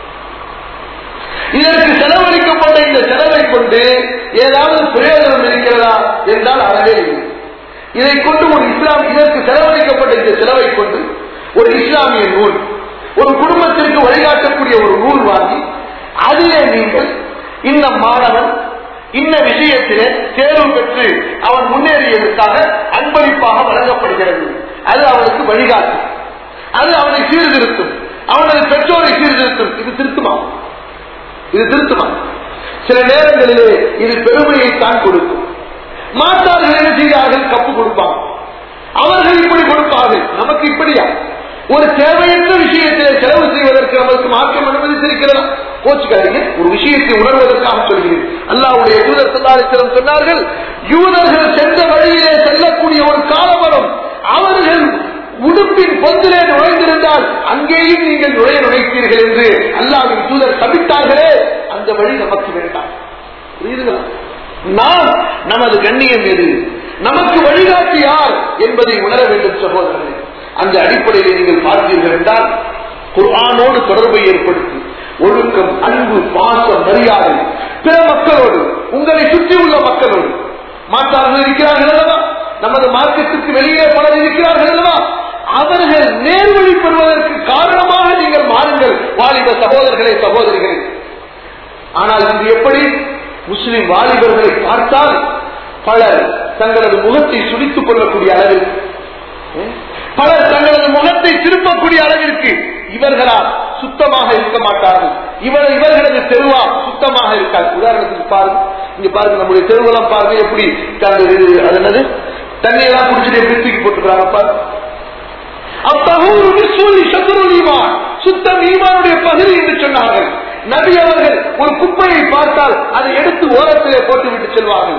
இதற்கு செலவழிக்கப்பட்ட இந்த செலவை கொண்டு ஏதாவது பிரயோஜனம் இருக்கிறதா என்றால் அறவே இல்லை இதை கொண்டு ஒரு இஸ்லாம் இதற்கு செலவழிக்கப்பட்ட இந்த செலவை கொண்டு ஒரு இஸ்லாமிய நூல் ஒரு குடும்பத்திற்கு வழிகாட்டக்கூடிய ஒரு நூல் வாங்கி அதிலே நீங்கள் இந்த மாணவன் இந்த விஷயத்திலே தேர்வு பெற்று அவன் முன்னேறியதற்காக அன்பளிப்பாக வழங்கப்படுகிறது அது அவனுக்கு வழிகாட்டும் அது அவனை சீர்திருத்தும் அவனது பெற்றோரை சீர்திருத்தும் இது திருத்துமா இது திருத்துமா சில நேரங்களிலே இது பெருமையை தான் கொடுக்கும் மாற்றார்கள் என்ன செய்கிறார்கள் கப்பு கொடுப்பாங்க அவர்கள் இப்படி கொடுப்பார்கள் நமக்கு இப்படியா ஒரு தேவையற்ற விஷயத்தை செலவு செய்வதற்கு நமக்கு மாற்றம் அனுமதித்திருக்கிறதா கோச்சுக்காதீங்க ஒரு விஷயத்தை உணர்வதற்காக சொல்கிறேன் அல்லாவுடைய யூதர் சல்லாரித்திரம் சொன்னார்கள் யூதர்கள் சென்ற வழியிலே செல்லக்கூடிய ஒரு காலம் வரும் அவர்கள் உடுப்பின் பொந்திலே நுழைந்திருந்தால் அங்கேயும் நீங்கள் நுழைய நுழைத்தீர்கள் என்று அல்லாவின் தூதர் தவித்தார்களே அந்த வழி நமக்கு வேண்டாம் புரியுதுங்களா நாம் நமது கண்ணியம் எது நமக்கு வழிகாட்டி யார் என்பதை உணர வேண்டும் சகோதரர்களே அந்த அடிப்படையில் நீங்கள் பார்த்தீர்கள் என்றால் குர்ஆனோடு தொடர்பை ஏற்படுத்தி ஒழுக்கம் அன்பு பாசம் மரியாதை பிற மக்களோடு உங்களை சுற்றி உள்ள மக்களோடு மாற்றார்கள் இருக்கிறார்கள் அல்லவா நமது மார்க்கத்திற்கு வெளியே பலர் இருக்கிறார்கள் அல்லவா அவர்கள் நேர்வழி பெறுவதற்கு காரணமாக நீங்கள் மாறுங்கள் வாலிப சகோதரர்களே சகோதரிகளே ஆனால் இது எப்படி முஸ்லிம் வாலிபர்களை பார்த்தால் பலர் தங்களது முகத்தை சுடித்துக் கொள்ளக்கூடிய அளவில் பலர் தங்களது முகத்தை திருப்பக்கூடிய அளவிற்கு இவர்களால் சுத்தமாக இருக்க மாட்டார்கள் இவர் இவர்களது தெருவா சுத்தமாக இருக்காது உதாரணத்துக்கு பாருங்க இங்க பாருங்க நம்முடைய தெருவெல்லாம் பாருங்க எப்படி அது என்னது தண்ணியெல்லாம் குடிச்சிட்டு எப்படி தூக்கி போட்டுக்கிறாங்க பாருங்க சுத்தம் ஈமானுடைய பகுதி என்று சொன்னார்கள் நபி அவர்கள் ஒரு குப்பையை பார்த்தால் அதை எடுத்து ஓரத்திலே போட்டுவிட்டு செல்வார்கள்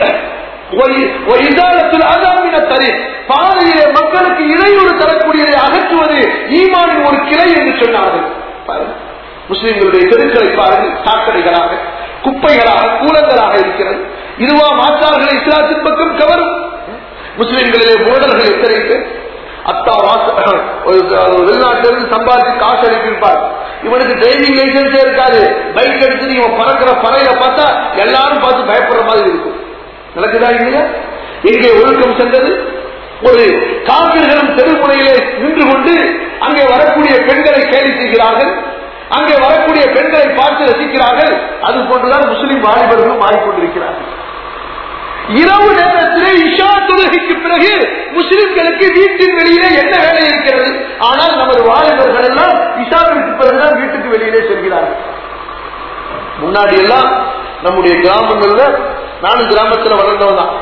பாதையிலே மக்களுக்கு இடையூறு தரக்கூடியதை அகற்றுவது ஈமானின் ஒரு கிளை என்று சொன்னார்கள் முஸ்லிம்களுடைய தெருக்களை பாருங்கள் சாக்கடைகளாக குப்பைகளாக கூலங்களாக இருக்கிறது இதுவா மாற்றார்களை இஸ்லாத்தின் பக்கம் கவரும் முஸ்லிம்களிலே மோடல்கள் எத்தனை பேர் அத்தா வாச வெளிநாட்டிலிருந்து சம்பாதிச்சு காசு அனுப்பியிருப்பார் இவனுக்கு டிரைவிங் லைசன்ஸே இருக்காது பைக் எடுத்து இவன் பறக்கிற பறையில பார்த்தா எல்லாரும் பார்த்து பயப்படுற மாதிரி இருக்கும் நடக்குதா இல்லையா எங்கே ஒழுக்கம் சென்றது ஒரு காவிர்களும் தெருமுனையிலே நின்று கொண்டு அங்கே வரக்கூடிய பெண்களை கேலி செய்கிறார்கள் அங்கே வரக்கூடிய பெண்களை பார்த்து ரசிக்கிறார்கள் அது போன்றுதான் முஸ்லிம் வாலிபர்களும் மாறிக்கொண்டிருக்கிறார்கள் இரவு நேரத்திலே இஷா தொழுகைக்கு பிறகு முஸ்லிம்களுக்கு வீட்டின் வெளியிலே என்ன வேலை இருக்கிறது ஆனால் நமது வாலிபர்கள் எல்லாம் இஷாவிற்கு பிறகுதான் வீட்டுக்கு வெளியிலே செல்கிறார்கள் முன்னாடி எல்லாம் நம்முடைய கிராமங்கள்ல நானும் கிராமத்துல வளர்ந்தவன் தான்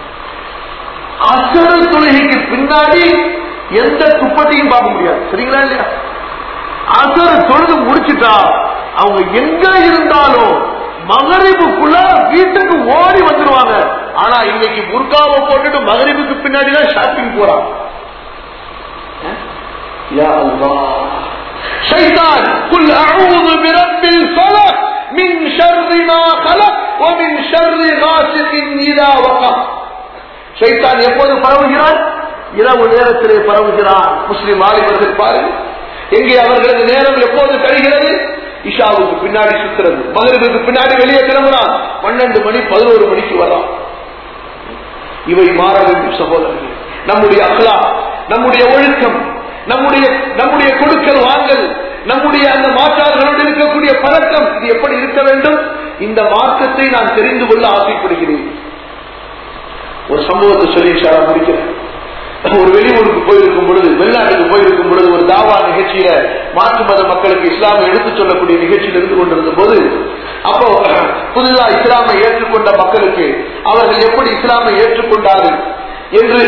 அசர தொழுகைக்கு பின்னாடி எந்த துப்பத்தையும் பார்க்க முடியாது சரிங்களா இல்லையா அசர தொழுது முடிச்சுட்டா அவங்க எங்க இருந்தாலும் மகரிபுக்குள்ள வீட்டுக்கு ஓடி வந்துருவாங்க ஆனா இன்னைக்கு புர்காவை போட்டுட்டு மகரிபுக்கு பின்னாடி தான் ஷாப்பிங் போறாங்க شيطان قل اعوذ برب الفلق من شر ما خلق ومن شر غاسق اذا وقب ஷைத்தான் எப்போது பரவுகிறான் இரவு நேரத்திலே பரவுகிறான் முஸ்லிம் வாலிபர்கள் பாருங்கள் எங்கே அவர்களது நேரம் எப்போது கழிகிறது இஷாவுக்கு பின்னாடி சுத்துறது மகரிபுக்கு பின்னாடி வெளியே கிளம்புறான் பன்னெண்டு மணி பதினோரு மணிக்கு வரான் இவை மாற வேண்டும் சகோதரர்கள் நம்முடைய அகலா நம்முடைய ஒழுக்கம் நம்முடைய நம்முடைய கொடுக்கல் வாங்கல் நம்முடைய அந்த மாற்றார்களோடு இருக்க முஸ்லிமுடைய பழக்கம் இது எப்படி இருக்க வேண்டும் இந்த மார்க்கத்தை நான் தெரிந்து கொள்ள ஆசைப்படுகிறேன் ஒரு சம்பவத்தை சொல்லி சாரா முடிக்கிறேன் ஒரு வெளியூருக்கு போயிருக்கும் பொழுது வெளிநாட்டுக்கு போயிருக்கும் பொழுது ஒரு தாவா நிகழ்ச்சியில மாற்று மத மக்களுக்கு இஸ்லாமை எடுத்துச் சொல்லக்கூடிய நிகழ்ச்சியில் இருந்து கொண்டிருந்த போது அப்போ புதிதா இஸ்லாமை ஏற்றுக்கொண்ட மக்களுக்கு அவர்கள் எப்படி இஸ்லாமை ஏற்றுக்கொண்டார்கள் என்று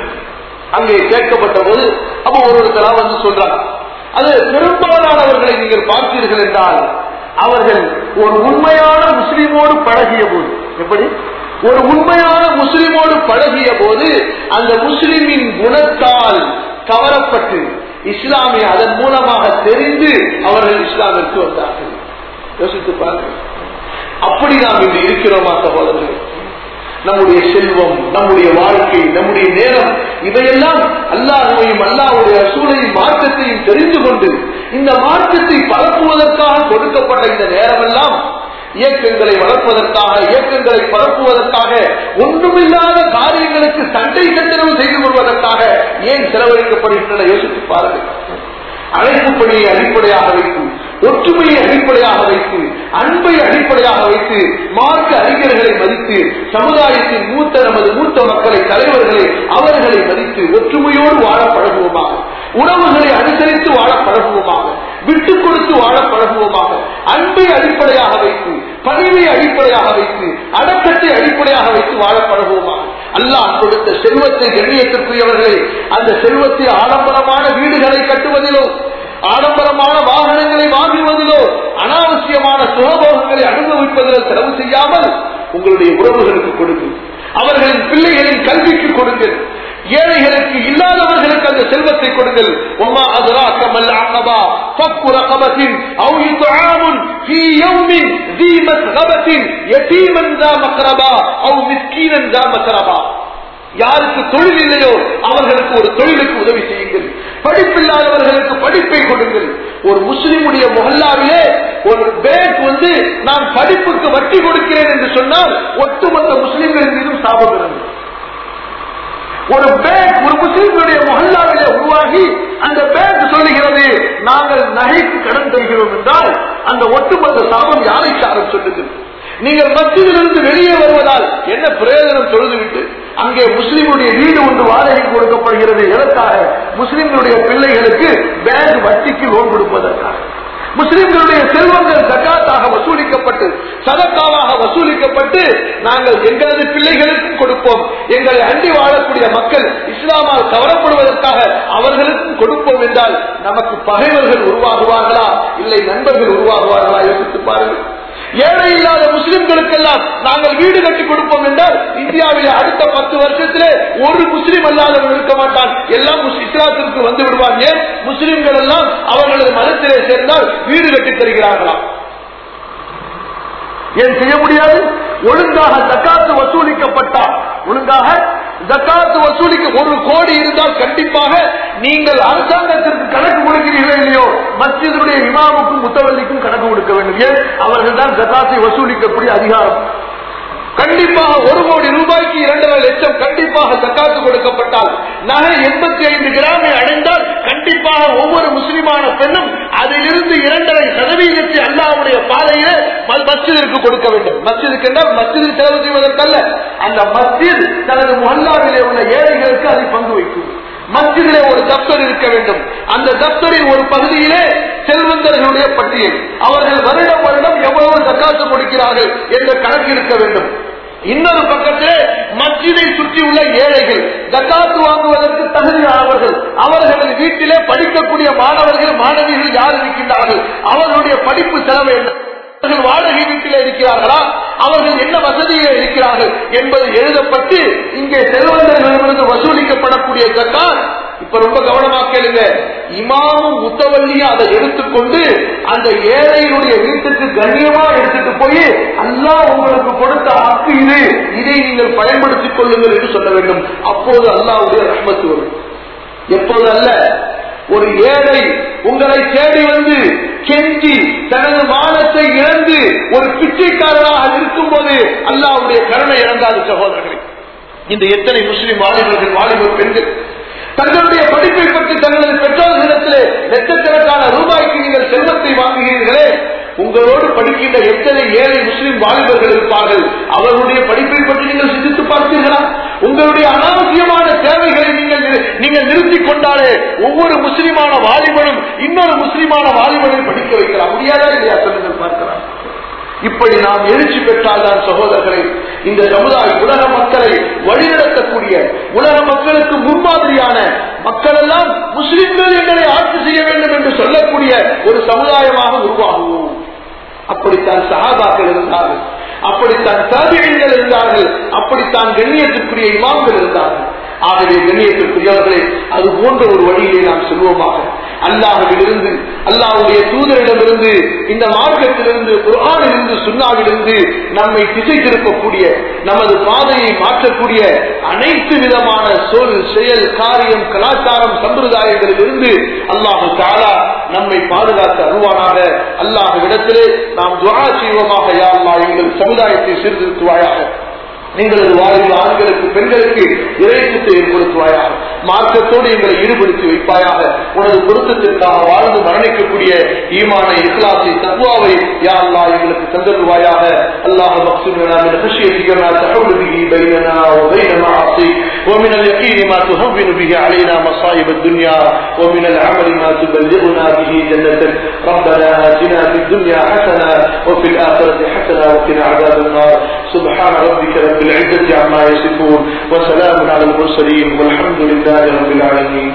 அங்கே கேட்கப்பட்ட போது அப்போ ஒருத்தரா வந்து சொல்றாங்க அது பெரும்பாலானவர்களை நீங்கள் பார்த்தீர்கள் என்றால் அவர்கள் ஒரு உண்மையான முஸ்லீமோடு பழகிய போது எப்படி ஒரு உண்மையான முஸ்லிமோடு பழகிய போது அந்த முஸ்லிமின் குணத்தால் கவரப்பட்டு இஸ்லாமை அதன் மூலமாக தெரிந்து அவர்கள் இஸ்லாமிற்கு வந்தார்கள் யோசித்து பாருங்கள் அப்படி நாம் இன்று இருக்கிறோமா சகோதரர்கள் நம்முடைய செல்வம் நம்முடைய வாழ்க்கை நம்முடைய நேரம் இவையெல்லாம் அல்லாஹையும் அல்லாவுடைய சூழலையும் மார்க்கத்தையும் தெரிந்து கொண்டு இந்த மார்க்கத்தை பரப்புவதற்காக கொடுக்கப்பட்ட இந்த நேரமெல்லாம் இயக்கங்களை வளர்ப்பதற்காக இயக்கங்களை பரப்புவதற்காக ஒன்றுமில்லாத காரியங்களுக்கு சண்டை சச்சரவு செய்து கொள்வதற்காக ஏன் செலவழிக்கப்படுகின்றன யோசித்து பாருங்கள் அழைப்பு பணியை அடிப்படையாக வைத்து ஒற்றுமையை அடிப்படையாக வைத்து அன்பை அடிப்படையாக வைத்து மார்க்க அறிஞர்களை மதித்து சமுதாயத்தின் மூத்த நமது மூத்த மக்களை தலைவர்களை அவர்களை மதித்து ஒற்றுமையோடு வாழ பழகுவோமாக உறவுகளை அனுசரித்து வாழ பழகுவோமாக விட்டு கொடுத்து வாழ பழகுவோமாக அன்பை அடிப்படையாக வைத்து பணிவை அடிப்படையாக வைத்து அடக்கத்தை அடிப்படையாக வைத்து வாழ பழகுவோமாக அல்லாஹ் கொடுத்த செல்வத்தை கண்ணியத்திற்குரியவர்களை அந்த செல்வத்தை ஆடம்பரமான வீடுகளை கட்டுவதிலோ ஆடம்பரமான வாகனங்களை வாங்குவதிலோ அனாவசியமான சுகபோகங்களை அனுபவிப்பதிலோ செலவு செய்யாமல் உங்களுடைய உறவுகளுக்கு கொடுங்கள் அவர்களின் பிள்ளைகளின் கல்விக்கு கொடுங்கள் ஏழைகளுக்கு இல்லாதவர்களுக்கு அந்த செல்வத்தை கொடுங்கள் ஒமா அதுரா கமல் அகபா ஃபக்கு ரகபத்தின் அவு இத்ஆமுன் ஃபீ யௌமின் ذي مسغبة يتيما ذا مقربا أو مسكينا ذا مسربا யாருக்கு தொழில் இல்லையோ அவர்களுக்கு ஒரு தொழிலுக்கு உதவி செய்யுங்கள் படிப்பில்லாதவர்களுக்கு படிப்பை கொடுங்கள் ஒரு முஸ்லிமுடைய முகல்லாவிலே ஒரு பேங்க் வந்து நான் படிப்புக்கு வட்டி கொடுக்கிறேன் என்று சொன்னால் ஒட்டுமொத்த முஸ்லிம்களின் மீதும் சாபம் ஒரு பேங்க் ஒரு முஸ்லிம்களுடைய முகல்லாவிலே உருவாகி அந்த பேங்க் சொல்லுகிறது நாங்கள் நகைக்கு கடன் தருகிறோம் என்றால் அந்த ஒட்டுமொத்த சாபம் யாரை சாரம் சொல்லுங்கள் நீங்கள் மத்தியிலிருந்து வெளியே வருவதால் என்ன பிரயோஜனம் தொழுதுவிட்டு அங்கே முஸ்லிமுடைய வீடு ஒன்று வாடகைக்கு கொடுக்கப்படுகிறது எதற்காக முஸ்லிம்களுடைய பிள்ளைகளுக்கு பேங்க் வட்டிக்கு லோன் கொடுப்பதற்காக முஸ்லிம்களுடைய செல்வங்கள் ஜக்காத்தாக வசூலிக்கப்பட்டு சதக்காவாக வசூலிக்கப்பட்டு நாங்கள் எங்களது பிள்ளைகளுக்கும் கொடுப்போம் எங்களை அண்டி வாழக்கூடிய மக்கள் இஸ்லாமால் கவரப்படுவதற்காக அவர்களுக்கும் கொடுப்போம் என்றால் நமக்கு பகைவர்கள் உருவாகுவார்களா இல்லை நண்பர்கள் உருவாகுவார்களா யோசித்து பாருங்கள் ஏழை இல்லாத முஸ்லிம்களுக்கெல்லாம் நாங்கள் வீடு கட்டி கொடுப்போம் என்றால் இந்தியாவிலே அடுத்த பத்து வருஷத்திலே ஒரு முஸ்லிம் அல்லாதவன் இருக்க மாட்டான் எல்லாம் இஸ்லாத்திற்கு வந்து விடுவான் ஏன் முஸ்லிம்கள் எல்லாம் அவர்களது மதத்திலே சேர்ந்தால் வீடு கட்டி தருகிறார்களாம் ஏன் செய்ய முடியாது ஒழுங்காக ஜக்காத்து வசூலிக்கப்பட்டால் ஒழுங்காக ஜக்காத்து வசூலிக்க ஒரு கோடி இருந்தால் கண்டிப்பாக நீங்கள் அரசாங்கத்திற்கு கணக்கு கொடுக்கிறீர்களோ இல்லையோ மஸ்ஜிதுடைய இமாமுக்கும் முத்தவல்லிக்கும் கணக்கு கொடுக்க வேண்டும் ஏன் அவர்கள் தான் ஜக்காத்தை வசூலிக்கக்கூடிய அதிகாரம் கண்டிப்பாக ஒரு கோடி ரூபாய்க்கு இரண்டரை லட்சம் கண்டிப்பாக தக்காத்து கொடுக்கப்பட்டால் நகை எண்பத்தி ஐந்து கிராமை அடைந்தால் கண்டிப்பாக ஒவ்வொரு முஸ்லிமான பெண்ணும் அதிலிருந்து இரண்டரை சதவீதத்தை அல்லாவுடைய பாதையில மஸ்ஜிதிற்கு கொடுக்க வேண்டும் மஸ்ஜிதுக்கு என்றால் மஸ்ஜிதில் செலவு செய்வதற்கல்ல அந்த மஸ்ஜித் தனது முஹல்லாவிலே உள்ள ஏழைகளுக்கு அதை பங்கு வைக்கும் மஸ்ஜிதிலே ஒரு தப்தர் இருக்க வேண்டும் அந்த தப்தரின் ஒரு பகுதியிலே செல்வந்தர்களுடைய பட்டியல் அவர்கள் வருடம் வருடம் எவ்வளவு தக்காத்து கொடுக்கிறார்கள் என்ற கணக்கு இருக்க வேண்டும் இன்னொரு பக்கத்திலே மஸ்ஜிதை சுற்றியுள்ள ஏழைகள் தக்காத்து வாங்குவதற்கு தகுதியானவர்கள் அவர்களது வீட்டிலே படிக்கக்கூடிய மாணவர்கள் மாணவிகள் யார் இருக்கின்றார்கள் அவர்களுடைய படிப்பு செலவு என்ன அவர்கள் வாடகை வீட்டில் இருக்கிறார்களா அவர்கள் என்ன வசதியில் இருக்கிறார்கள் என்பது எழுதப்பட்டு இங்கே செல்வந்தர்களிடமிருந்து வசூலிக்கப்படக்கூடிய ஜக்காத் இப்ப ரொம்ப கவனமா கேளுங்க இமாமும் முத்தவல்லியும் அதை எடுத்துக்கொண்டு அந்த ஏழையினுடைய வீட்டுக்கு கண்ணியமா எடுத்துட்டு போய் அல்லா உங்களுக்கு கொடுத்த ஹக்கு இது இதை நீங்கள் பயன்படுத்திக் கொள்ளுங்கள் என்று சொல்ல வேண்டும் அப்போது அல்லாவுடைய ரஹ்மத்து வரும் எப்போது அல்ல ஒரு ஏழை உங்களை தேடி வந்து கெஞ்சி தனது மானத்தை இழந்து ஒரு பிச்சைக்காரராக இருக்கும் போது அல்லாவுடைய கருணை இழந்தாது சகோதரர்களே இந்த எத்தனை முஸ்லிம் வாலிபர்கள் வாலிபர் பெண்கள் தங்களுடைய படிப்பை பற்றி தங்களது பெற்றோர்களிடத்திலே லட்சக்கணக்கான ரூபாய்க்கு நீங்கள் செல்வத்தை வாங்குகிறீர்களே உங்களோடு படிக்கின்ற எத்தனை ஏழை முஸ்லிம் வாலிபர்கள் இருப்பார்கள் அவர்களுடைய படிப்பை பற்றி நீங்கள் சிந்தித்து பார்த்தீர்களா உங்களுடைய அனாவசியமான தேவைகளை நீங்கள் நிறு- நீங்கள் நிறுத்திக் கொண்டாலே ஒவ்வொரு முஸ்லிமான வாலிபனும் இன்னொரு முஸ்லிமான வாலிபனை படிக்க வைக்கலாம் முடியாதா இல்லையா சொல்லுங்கள் பார்க்கலாம் இப்படி நாம் எழுச்சி பெற்றால்தான் சகோதரர்களை இந்த சமுதாயம் உலக மக்களை வழிநடத்தக்கூடிய உலக மக்களுக்கு முன்மாதிரியான மக்கள் எல்லாம் முஸ்லிம்கள் எங்களை ஆட்சி செய்ய வேண்டும் என்று சொல்லக்கூடிய ஒரு சமுதாயமாக உருவாகுவோம் அப்படித்தான் சகாபாக்கள் இருந்தார்கள் அப்படித்தான் தாபியங்கள் இருந்தார்கள் அப்படித்தான் கண்ணியத்திற்குரிய இமாம்கள் இருந்தார்கள் ஆகவே கண்ணியத்திற்குரியவர்களே அது போன்ற ஒரு வழியிலே நாம் செல்வோமாக அல்லாஹ்விலிருந்து அல்லாஹ்வுடைய தூதரிடமிருந்து இந்த மார்க்கத்திலிருந்து குர்ஆனிலிருந்து சுன்னாவிலிருந்து நம்மை திசை திருப்பக்கூடிய நமது பாதையை மாற்றக்கூடிய அனைத்து விதமான சொல் செயல் காரியம் கலாச்சாரம் சம்பிரதாயங்களிலிருந்து அல்லாஹு தாலா நம்மை பாதுகாத்து அருவானாக அல்லாஹ்விடத்திலே நாம் துவா செய்வோமாக யா அல்லாஹ் எங்கள் சமுதாயத்தை சீர்திருத்துவாயாக எங்களது வாழ்வில் ஆண்களுக்கு பெண்களுக்கு இறைச்சத்தை ஏற்படுத்துவாயாக மார்க்கத்தோடு எங்களை ஈடுபடுத்தி வைப்பாயாக உனது பொருத்தத்திற்காக வாழ்ந்து மரணிக்கக்கூடிய ஈமான இஸ்லாத்தை தத்வாவை யா அல்லாஹ் எங்களுக்கு தந்தருவாயாக அல்லாஹ் மக்சுனா من خشيتك ما تحول به بيننا وبين معاصيك ومن اليقين ما تهون به علينا مصائب الدنيا ومن العمل ما تبلغنا به جنتك ربنا آتنا في الدنيا حسنة وفي الآخرة حسنة وقنا عذاب النار سبحان ربك رب العزة عما يصفون وسلام على المرسلين والحمد لله رب العالمين